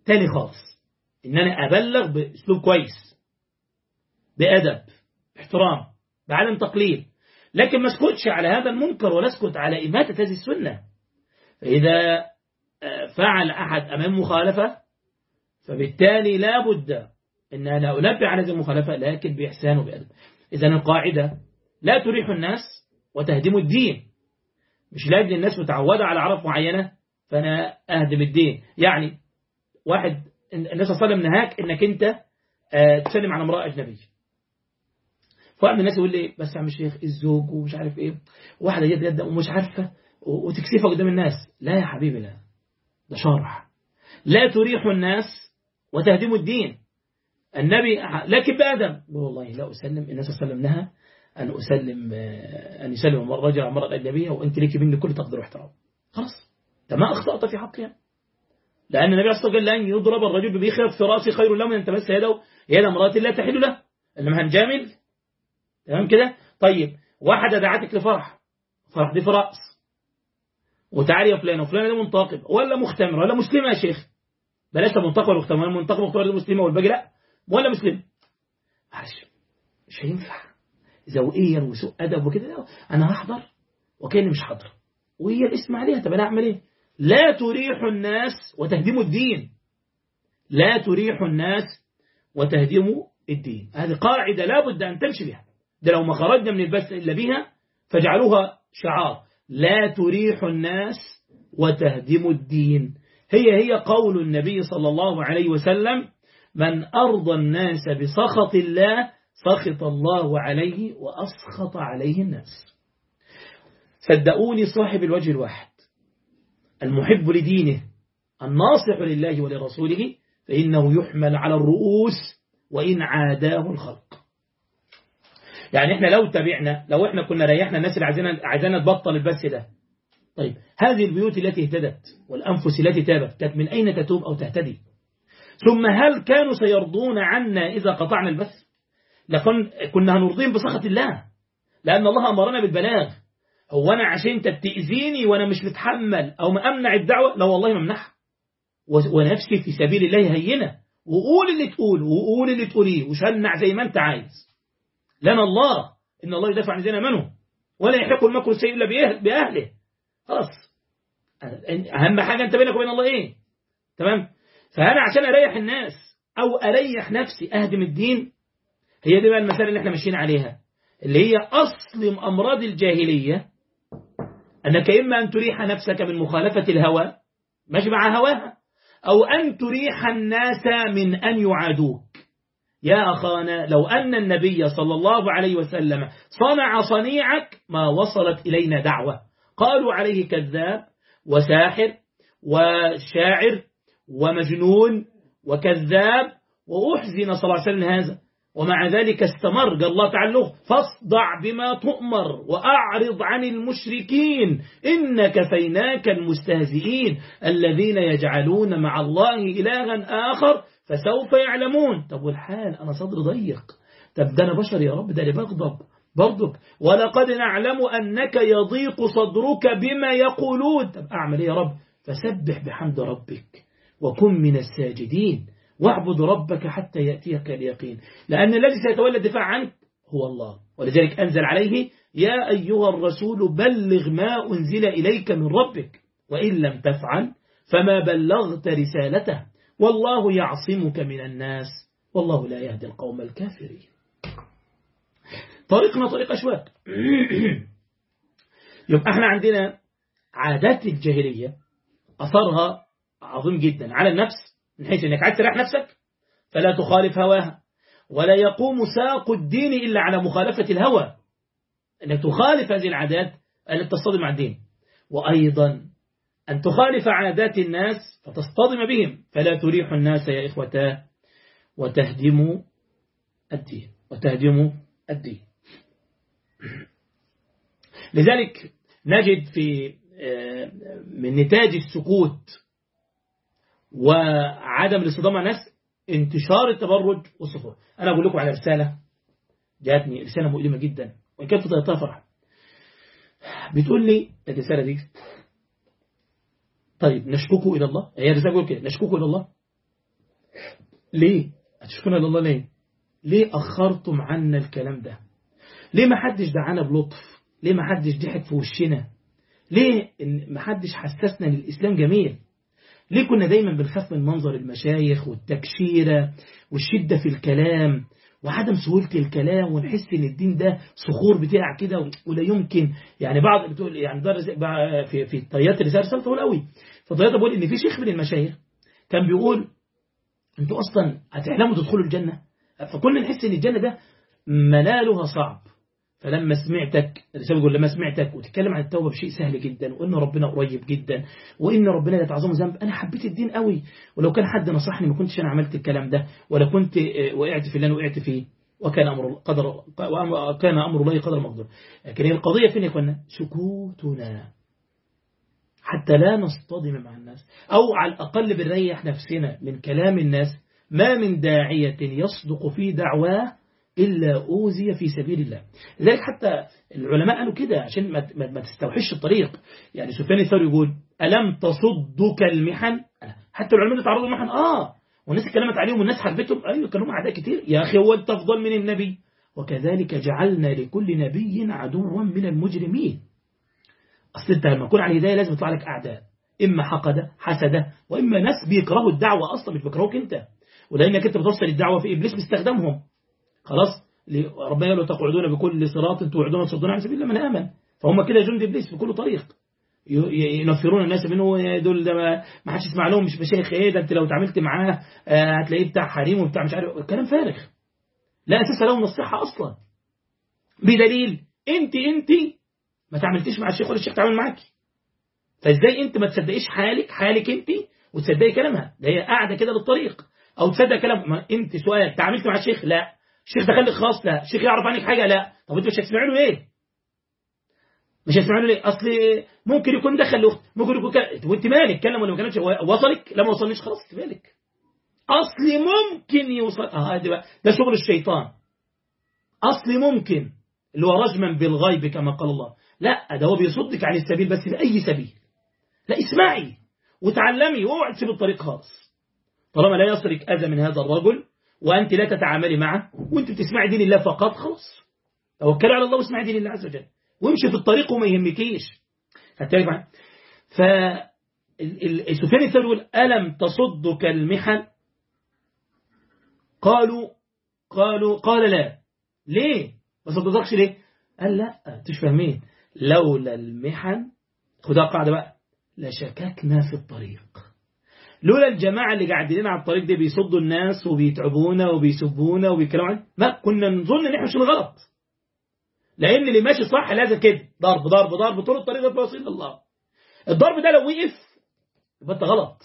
A: تاني خالص إن أنا أبلغ بأسلوب كويس بأدب احترام بعدم تقليل لكن ما اسكتش على هذا المنكر ولا اسكت على إماتة هذه السنة فإذا فعل أحد أمام مخالفة فبالتالي لا بد أن أنا أنبه على هذه المخالفة لكن بإحسان وبأدب إذا القاعدة لا تريح الناس وتهدم الدين مش لاجل الناس متعودة على عرف معينة فأنا أهدم الدين يعني واحد النبي صلى الله عليه وسلم نهاك انك انت تسلم على امرأة أجنبية فواحد من الناس يقول لي بس يا عم الشيخ الزوج ومش عارف ايه واحدة يد يد ومش عارفة وتكسفها قدام الناس لا يا حبيبي لا ده شرح لا تريح الناس وتهدموا الدين النبي لكن بآدم والله لا أسلم الناس صلى الله عليه وسلم نهى أن أسلم أن يسلم الرجل على المرأة الأجنبية وأنت لك مني كل تقدير واحترام خلاص أنت ما أخطأت في حقها لأن النبي صلى الله عليه وسلم قال لن يضرب الرجل بمخيط في راسه خير له من أن تمس يده يد امرأة لا تحل له إنما هنجامل تمام كده طيب واحدة دعتك لفرح فرح دي في رأس وتعالي يا فلان وفلان دي منتقب ولا مختمر ولا مسلمة يا شيخ بلاش منتقب ولا مختمر ولا منتقب مختمر دي مسلمة والباقي لا ولا مسلم معلش مش هينفع ذوقيا وسوء أدب وكده أنا هحضر وكأني مش حاضر وهي الاسم عليها طب أنا أعمل إيه لا تريح الناس وتهدموا الدين لا تريح الناس وتهدموا الدين هذه قاعدة لا بد أن تمشي بها ده لو ما خرجنا من البث إلا بها فاجعلوها شعار لا تريح الناس وتهدموا الدين هي هي قول النبي صلى الله عليه وسلم من أرضى الناس بسخط الله سخط الله عليه وأسخط عليه الناس صدقوني صاحب الوجه الواحد المحب لدينه الناصح لله ولرسوله فإنه يحمل على الرؤوس وإن عاداه الخلق يعني احنا لو تبعنا لو احنا كنا ريحنا الناس اللي عايزين عايزين تبطل البث ده طيب هذه البيوت التي اهتدت والأنفس التي تابت كانت من أين تتوب أو تهتدي ثم هل كانوا سيرضون عنا إذا قطعنا البث لكن كنا هنرضيهم بسخط الله لأن الله أمرنا بالبلاغ هو أنا عشان أنت بتأذيني وأنا مش متحمل أو ما أمنع الدعوة لا والله ممنعها ونفسي في سبيل الله هينة وقول اللي تقول وقول اللي تقوليه وشنع زي ما أنت عايز لنا الله إن الله يدافع عن زينا منه ولا يحق المكر السيء إلا بأهله خلاص أهم حاجة أنت بينك وبين الله إيه تمام فأنا عشان أريح الناس أو أريح نفسي أهدم الدين هي دي بقى المسألة اللي احنا ماشيين عليها اللي هي أصل أمراض الجاهلية أنك إما أن تريح نفسك من مخالفة الهوى ماشي مع هواها أو أن تريح الناس من أن يعادوك يا أخانا لو أن النبي صلى الله عليه وسلم صنع صنيعك ما وصلت إلينا دعوة قالوا عليه كذاب وساحر وشاعر ومجنون وكذاب وأحزن صلى الله عليه وسلم هذا ومع ذلك استمر قال الله تعالى فاصدع بما تؤمر وأعرض عن المشركين إن كفيناك المستهزئين الذين يجعلون مع الله إلها آخر فسوف يعلمون طب والحال أنا صدر ضيق طب ده أنا بشر يا رب ده اللي بغضب برضك ولقد نعلم أنك يضيق صدرك بما يقولون طب أعمل إيه يا رب فسبح بحمد ربك وكن من الساجدين واعبد ربك حتى يأتيك اليقين لأن الذي سيتولى الدفاع عنك هو الله ولذلك أنزل عليه يا أيها الرسول بلغ ما أنزل إليك من ربك وإن لم تفعل فما بلغت رسالته والله يعصمك من الناس والله لا يهدي القوم الكافرين طريقنا طريق أشواك يبقى احنا عندنا عادات الجاهلية أثرها عظيم جدا على النفس من حيث أنك عايز تريح نفسك فلا تخالف هواها ولا يقوم ساق الدين إلا على مخالفة الهوى أنك تخالف هذه العادات التي تصطدم مع الدين وأيضا أن تخالف عادات الناس فتصطدم بهم فلا تريح الناس يا إخوتاه وتهدموا الدين وتهدموا الدين لذلك نجد في من نتاج السكوت وعدم الاصطدام مع الناس انتشار التبرج والصفور أنا أقول لكم على رسالة جاءتني رسالة مؤلمة جدا وإن كانت في طريقتها فرح بتقول لي الرسالة دي طيب نشكوكوا إلى الله هي رسالة بتقول كده نشكوكوا إلى الله ليه هتشكرنا لله ليه ليه أخرتم عنا الكلام ده ليه ما حدش دعانا بلطف ليه ما حدش ضحك في وشنا ليه ما حدش حسسنا ان الإسلام جميل ليه كنا دايما بنخاف من منظر المشايخ والتكشيرة والشدة في الكلام وعدم سهولة الكلام ونحس ان الدين ده صخور بتاع كده ولا يمكن يعني بعض بتقول يعني في في الطيات رسالة رسالة طويل قوي فالطيات بيقول ان في شيخ من المشايخ كان بيقول انتوا اصلا هتحلموا تدخلوا الجنة فكنا نحس ان الجنة ده منالها صعب فلما سمعتك الرسالة بيقول لما سمعتك وتتكلم عن التوبة بشيء سهل جدا وإن ربنا قريب جدا وإن ربنا لا تعظم ذنب أنا حبيت الدين قوي ولو كان حد نصحني ما كنتش أنا عملت الكلام ده ولا كنت وقعت في اللي أنا وقعت فيه وكان أمر قدر وكان أمر الله قدر مقدور لكن هي القضية فين يا اخوانا سكوتنا حتى لا نصطدم مع الناس أو على الأقل بنريح نفسنا من كلام الناس ما من داعية يصدق في دعواه إلا أوذي في سبيل الله لذلك حتى العلماء قالوا كده عشان ما تستوحش الطريق يعني سفيان الثوري يقول ألم تصدك المحن حتى العلماء اللي تعرضوا المحن آه والناس اتكلمت عليهم والناس حبتهم أيوة كانوا أعداء كتير يا أخي هو أنت أفضل من النبي وكذلك جعلنا لكل نبي عدوا من المجرمين أصل أنت لما تكون على الهداية لازم يطلع لك أعداء إما حقدة حسدة وإما ناس بيكرهوا الدعوة أصلا مش بيكرهوك أنت ولأنك أنت بتوصل الدعوة في إبليس بيستخدمهم خلاص ربنا قالوا تقعدون بكل صراط توعدون تصدون عن سبيل الله من آمن فهم كده جند إبليس بكل طريق ينفرون الناس منه دول ده ما حدش يسمع لهم مش مشايخ ايه ده انت لو اتعاملت معاه هتلاقيه بتاع حريم وبتاع مش عارف كلام فارغ لا اساس له من الصحه اصلا بدليل انت انت ما تعاملتيش مع الشيخ ولا الشيخ تعامل معاكي فازاي انت ما تصدقيش حالك حالك انت وتصدقي كلامها ده هي قاعده كده للطريق او تصدق كلام ما انت سؤال تعاملت مع الشيخ لا الشيخ دخل لك خاص لا الشيخ يعرف عنك حاجه لا طب انت مش هتسمع له ليه مش هتسمع له ليه اصل ممكن يكون دخل لاخت ممكن يكون كلم. وانت مالك كلم ولا ما كلمش وصلك لا ما وصلنيش خلاص انت مالك اصل ممكن يوصل اه ده, ده شغل الشيطان اصل ممكن اللي هو رجما بالغيب كما قال الله لا ده هو بيصدك عن السبيل بس بأي سبيل لا اسمعي وتعلمي واوعي تسيب الطريق خالص طالما لا يصلك أذى من هذا الرجل وأنت لا تتعاملي معه وأنت بتسمعي دين الله فقط خلاص توكلي على الله واسمعي دين الله عز وجل وامشي في الطريق وما يهمكيش هتعرف معي ف سفيان الثوري يقول ألم تصدك المحن قالوا قالوا قال لا ليه ما صدقكش ليه قال لا انتوش فاهمين لولا المحن خدها قاعدة بقى لشككنا في الطريق لولا الجماعة اللي قاعدين على الطريق دي بيصدوا الناس وبيتعبونا وبيسبونا وبيتكلموا عنه ما كنا نظن ان احنا مش الغلط لان اللي ماشي صح لازم كده ضرب ضرب ضرب طول الطريق توصيل الله الضرب ده لو وقف يبقى انت غلط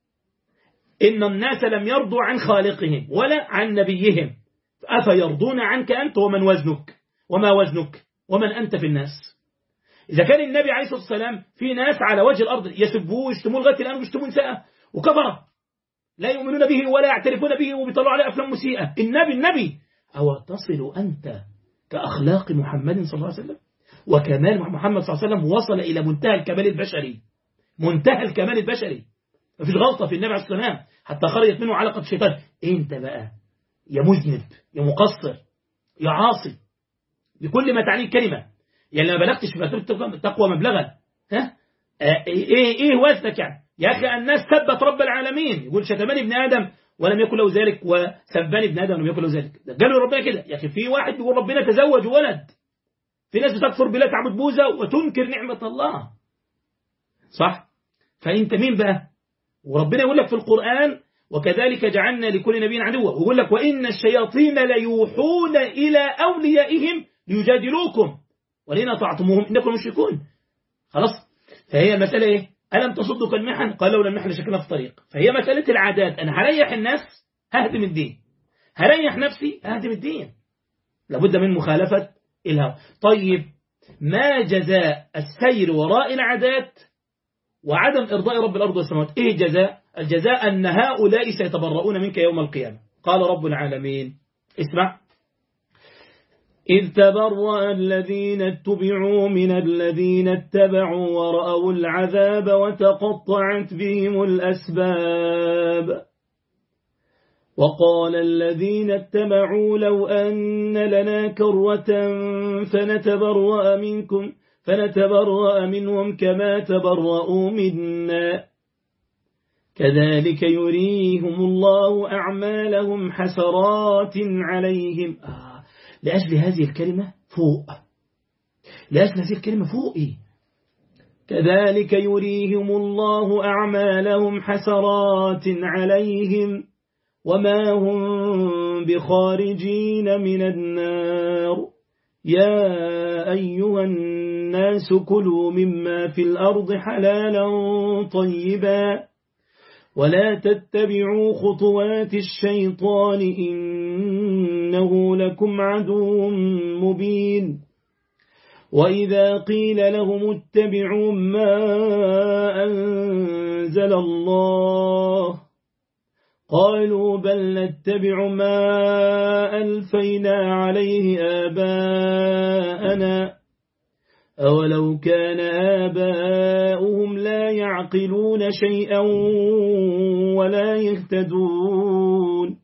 A: ان الناس لم يرضوا عن خالقهم ولا عن نبيهم أفيرضون عنك أنت ومن وزنك وما وزنك ومن أنت في الناس إذا كان النبي عليه الصلاة والسلام في ناس على وجه الأرض يسبوه ويشتموه لغاية الآن ويشتموا نساءه وكفر لا يؤمنون به ولا يعترفون به وبيطلعوا عليه أفلام مسيئة النبي النبي أو تصل أنت كأخلاق محمد صلى الله عليه وسلم وكمال محمد صلى الله عليه وسلم وصل إلى منتهى الكمال البشري منتهى الكمال البشري ما فيش غلطة في النبي عليه الصلاة والسلام حتى خرجت منه علقة الشيطان انت بقى يا مذنب يا مقصر يا عاصي بكل ما تعنيه الكلمة يعني لما بلغتش في مرتبة التقوى مبلغا ها آه ايه ايه وزنك يعني يا اخي الناس ثبت رب العالمين يقول شتمني ابن ادم ولم يكن له ذلك وسبني ابن ادم ولم يكن له ذلك قالوا ربنا كده يا اخي في واحد بيقول ربنا تزوج ولد في ناس بتكفر بالله تعبد بوذا وتنكر نعمة الله صح فانت مين بقى وربنا يقول لك في القرآن وكذلك جعلنا لكل نبي عدوا ويقول لك وإن الشياطين ليوحون إلى أوليائهم ليجادلوكم ولين أطعتموهم إنكم مشركون خلاص فهي المسألة إيه ألم تصدك المحن قال لولا المحن شكلنا في الطريق فهي مسألة العادات أنا هريح الناس ههدم الدين هريح نفسي ههدم الدين لابد من مخالفة الهوى طيب ما جزاء السير وراء العادات وعدم إرضاء رب الأرض والسماوات إيه الجزاء الجزاء أن هؤلاء سيتبرؤون منك يوم القيامة قال رب العالمين اسمع إذ تبرأ الذين اتبعوا من الذين اتبعوا ورأوا العذاب وتقطعت بهم الأسباب وقال الذين اتبعوا لو أن لنا كرة فنتبرأ منكم فنتبرأ منهم كما تبرأوا منا كذلك يريهم الله أعمالهم حسرات عليهم آه. لأجل هذه الكلمة فوق لأجل هذه الكلمة فوق إيه؟ كذلك يريهم الله أعمالهم حسرات عليهم وما هم بخارجين من النار يا أيها الناس كلوا مما في الأرض حلالا طيبا ولا تتبعوا خطوات الشيطان إنه لكم عدو مبين وإذا قيل لهم اتبعوا ما أنزل الله قالوا بل نتبع ما ألفينا عليه آباءنا أولو كان آباؤهم لا يعقلون شيئا ولا يهتدون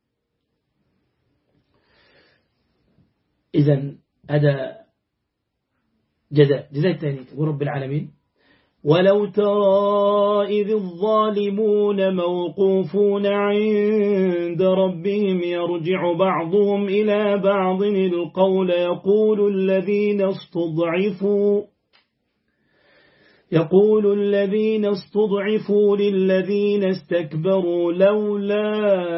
A: إذا هذا جزاء جزاء الثاني ورب العالمين ولو ترى إذ الظالمون موقوفون عند ربهم يرجع بعضهم إلى بعض القول يقول الذين استضعفوا يقول الذين استضعفوا للذين استكبروا لولا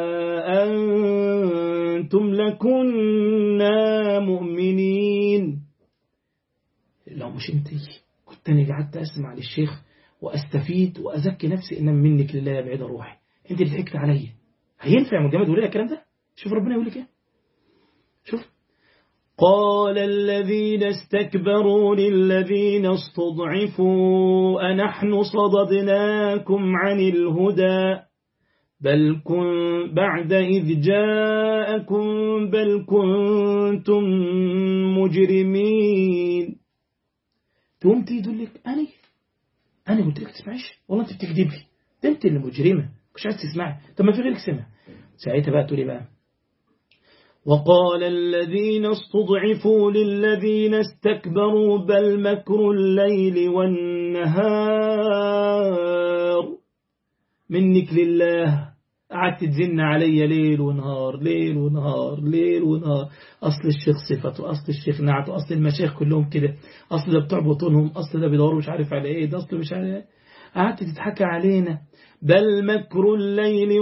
A: أنتم لكنا مؤمنين لو مش انتي تاني قعدت أسمع للشيخ وأستفيد وأزكي نفسي إن منك لله بعيد روحي أنت اللي ضحكت عليا هينفع من جامد يقول الكلام ده شوف ربنا يقول لك ايه شوف قال الذين استكبروا للذين استضعفوا أنحن صددناكم عن الهدى بل كن بعد إذ جاءكم بل كنتم مجرمين تقوم تيجي تقول لك أنا أنا قلت لك تسمعش والله أنت بتكذب لي ده أنت اللي مجرمة مش عايز تسمعي طب ما في غيرك سمع ساعتها بقى تقولي بقى وقال الذين استضعفوا للذين استكبروا بل مكر الليل والنهار منك لله قعدت تزن علي ليل ونهار ليل ونهار ليل ونهار أصل الشيخ صفته أصل الشيخ نعته أصل المشايخ كلهم كده أصل ده بتوع بطونهم أصل ده بيدوروا مش عارف على إيه ده أصل مش عارف إيه قعدت تتحكى علينا بل مكر الليل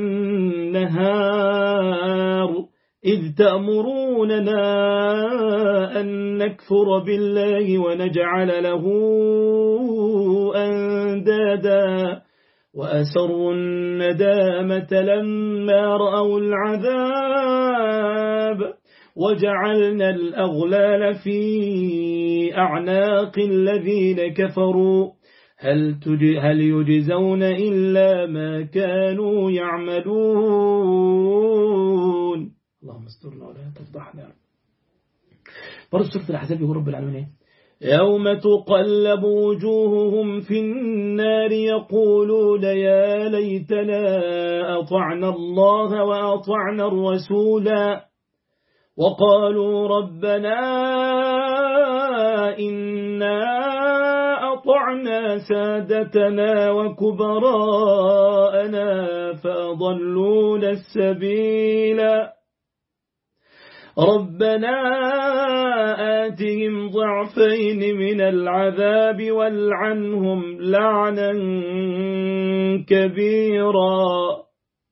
A: والنهار إذ تأمروننا أن نكفر بالله ونجعل له أندادا وأسروا الندامة لما رأوا العذاب وجعلنا الأغلال في أعناق الذين كفروا هل, هل يجزون إلا ما كانوا يعملون اللهم استرنا ولا تفضحنا برضو سورة الأحزاب يقول رب العالمين يوم تقلب وجوههم في النار يقولون يا ليتنا أطعنا الله وأطعنا الرسولا وقالوا ربنا إنا أطعنا سادتنا وكبراءنا فأضلون السبيلا ربنا آتهم ضعفين من العذاب والعنهم لعنا كبيرا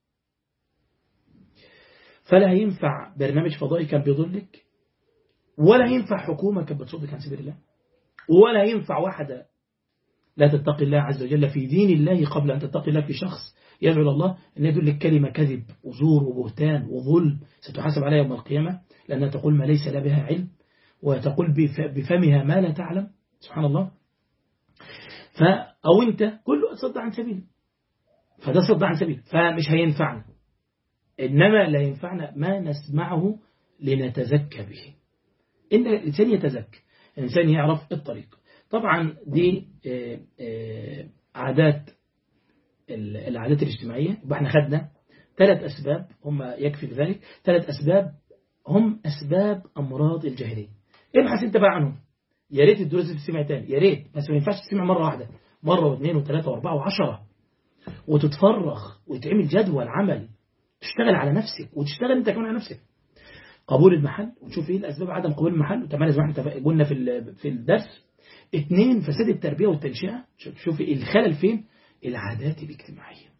A: فلا ينفع برنامج فضائي كان بيضلك ولا ينفع حكومة كانت بتصدك عن سبيل الله ولا ينفع واحدة لا تتقي الله عز وجل في دين الله قبل أن تتقي الله في شخص يدعو الله أن يدل لك كلمة كذب وزور وبهتان وظلم ستحاسب عليها يوم القيامة لأنها تقول ما ليس لا بها علم وتقول بفمها ما لا تعلم سبحان الله ف أو أنت كله صد عن سبيل فده صد عن سبيل فمش هينفعنا إنما لا ينفعنا ما نسمعه لنتزكى به إن الإنسان يتزكى الإنسان يعرف الطريق طبعا دي عادات العادات الاجتماعية يبقى احنا خدنا ثلاث أسباب هم يكفي بذلك ثلاث أسباب هم أسباب أمراض الجاهلية ابحث انت بقى عنهم يا ريت الدروس تسمع تاني يا ريت بس ما ينفعش تسمع مرة واحدة مرة واثنين وثلاثة واربعة وعشرة وتتفرغ ويتعمل جدول عمل تشتغل على نفسك وتشتغل انت كمان على نفسك قبول المحل ونشوف ايه الاسباب عدم قبول المحل وتمام زي ما احنا قلنا في في الدرس اثنين فساد التربيه والتنشئه شوف الخلل فين العادات الاجتماعيه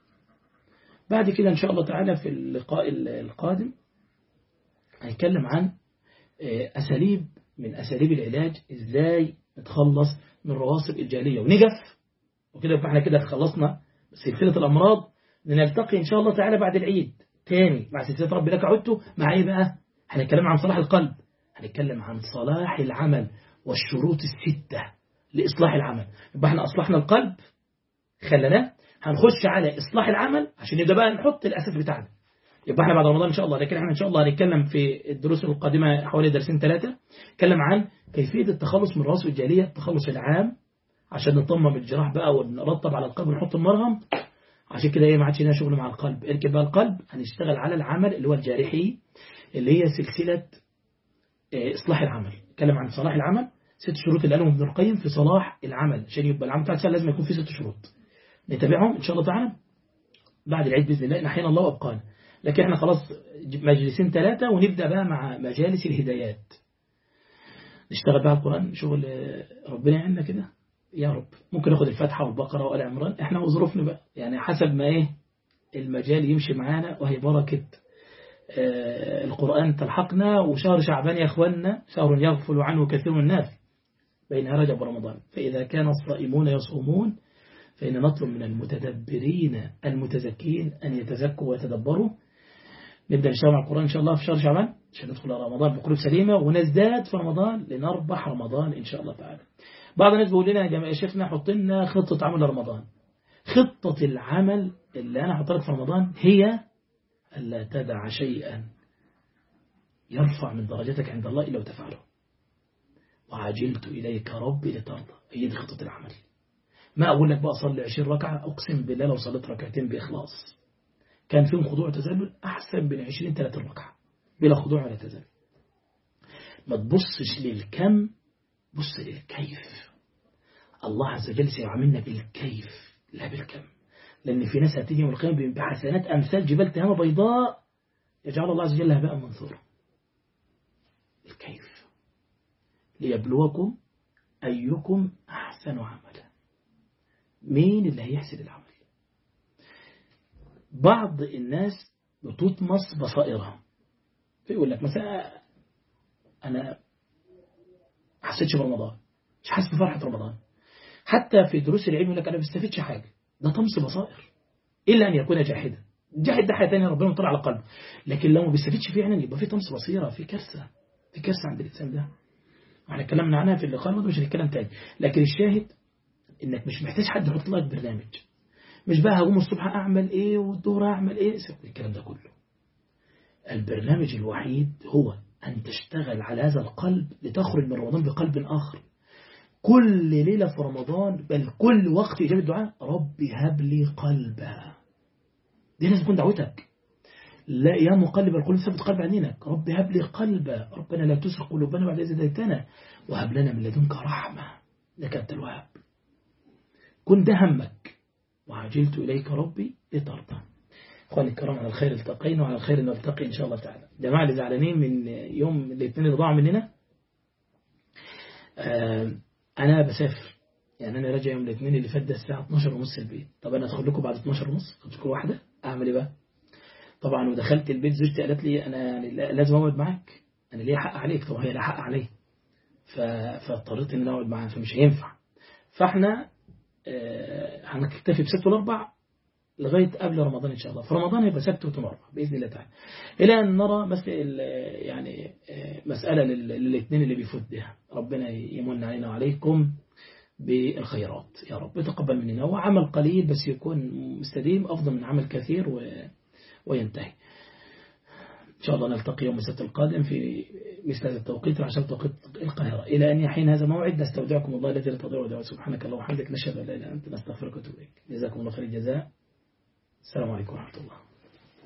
A: بعد كده ان شاء الله تعالى في اللقاء القادم هنتكلم عن اساليب من اساليب العلاج ازاي نتخلص من رواسب الجاهليه ونجف وكده فاحنا كده خلصنا سلسله الامراض نلتقي ان شاء الله تعالى بعد العيد تاني مع سلسله ربي لك عدته مع ايه بقى هنتكلم عن صلاح القلب هنتكلم عن صلاح العمل والشروط الستة لإصلاح العمل يبقى احنا أصلحنا القلب خلناه هنخش على إصلاح العمل عشان يبقى بقى نحط الأساس بتاعنا يبقى احنا بعد رمضان إن شاء الله لكن احنا إن شاء الله هنتكلم في الدروس القادمة حوالي درسين ثلاثة نتكلم عن كيفية التخلص من الرأس والجالية التخلص العام عشان نطمم الجراح بقى ونرطب على القلب ونحط المرهم عشان كده ايه ما عادش لنا شغل مع القلب اركب بقى القلب هنشتغل على العمل اللي هو الجارحي اللي هي سلسلة إصلاح العمل نتكلم عن صلاح العمل ست شروط اللي قالهم ابن القيم في صلاح العمل عشان يبقى العمل بتاع لازم يكون فيه ست شروط نتابعهم إن شاء الله تعالى بعد العيد بإذن الله نحينا الله وأبقانا لكن احنا خلاص مجلسين ثلاثة ونبدأ بقى مع مجالس الهدايات نشتغل بقى القرآن شغل ربنا يعيننا كده يا رب ممكن ناخد الفاتحة والبقرة وآل عمران احنا وظروفنا بقى يعني حسب ما ايه المجال يمشي معانا وهي بركة آه القرآن تلحقنا وشهر شعبان يا اخواننا شهر يغفل عنه كثير من الناس بين رجب ورمضان فإذا كان الصائمون يصومون فإن نطلب من المتدبرين المتزكين أن يتزكوا ويتدبروا نبدأ نشتغل مع القرآن إن شاء الله في شهر شعبان عشان ندخل رمضان بقلوب سليمة ونزداد في رمضان لنربح رمضان إن شاء الله تعالى بعض الناس بيقول لنا يا جماعة شيخنا حط لنا خطة عمل رمضان خطة العمل اللي أنا حطها لك في رمضان هي ألا تدع شيئا يرفع من درجتك عند الله إلا وتفعله وعجلت إليك ربي لترضى هي دي خطة العمل ما أقول لك بقى صلي 20 ركعة أقسم بالله لو صليت ركعتين بإخلاص كان فيهم خضوع تزلل أحسن من 20 30 ركعة بلا خضوع ولا تزلل ما تبصش للكم بص للكيف الله عز وجل سيعاملنا بالكيف لا بالكم لأن في ناس هتيجي يوم القيامة بحسنات أمثال جبال تهامة بيضاء يجعل الله عز وجل هباء منثورا الكيف ليبلوكم أيكم أحسن عملا مين اللي هيحسن العمل بعض الناس بتطمس بصائرها فيقول لك مثلا أنا حسيتش برمضان مش حاسس بفرحة رمضان حتى في دروس العلم يقول لك أنا ما بستفدش حاجة ده طمس بصائر إلا أن يكون جاحدا جاحد ده حاجة ثانيه ربنا مطلع على قلبه لكن لو ما بيستفدش فعلا يبقى في طمس بصيرة في كارثة في كارثة عند الإنسان ده احنا اتكلمنا عنها في اللقاء الماضي مش هنتكلم تاني لكن الشاهد انك مش محتاج حد يحط لك برنامج مش بقى هقوم الصبح اعمل ايه والظهر اعمل ايه سيبك الكلام ده كله البرنامج الوحيد هو ان تشتغل على هذا القلب لتخرج من رمضان بقلب اخر كل ليلة في رمضان بل كل وقت إجابة الدعاء ربي هب لي قلبا دي لازم تكون دعوتك لا يا مقلب القلوب ثبت قلب عنينك رب هب لي قلبا ربنا لا تسرق قلوبنا بعد إذ هديتنا وهب لنا من لدنك رحمة لك أنت الوهاب كن ده همك وعجلت إليك ربي لترضى أخواني الكرام على الخير التقينا وعلى الخير نلتقي إن شاء الله تعالى جماعة اللي زعلانين من يوم الاثنين اللي ضاعوا مننا آه أنا بسافر يعني أنا راجع يوم الاثنين اللي فات ده الساعة 12 ونص البيت طب أنا أدخل لكم بعد 12 ونص أدخل لكم واحدة أعمل إيه بقى طبعا ودخلت البيت زوجتي قالت لي أنا يعني لازم أقعد معاك أنا ليه حق عليك طبعا هي لها حق علي فاضطريت إن أنا أقعد معاها فمش هينفع فإحنا آه هنكتفي بست والأربع لغاية قبل رمضان إن شاء الله في رمضان هيبقى سبت وتمر بإذن الله تعالى إلى أن نرى بس يعني مسألة للاثنين اللي بيفوت بها ربنا يمن علينا وعليكم بالخيرات يا رب يتقبل مننا هو عمل قليل بس يكون مستديم أفضل من عمل كثير و... وينتهي إن شاء الله نلتقي يوم السبت القادم في مثل هذا التوقيت عشان توقيت القاهرة إلى أن يحين هذا الموعد نستودعكم الله الذي لا تضيع ودعوة سبحانك اللهم وبحمدك نشهد أن لا إله إلا أنت نستغفرك ونتوب إليك جزاكم الله خير الجزاء السلام عليكم ورحمة الله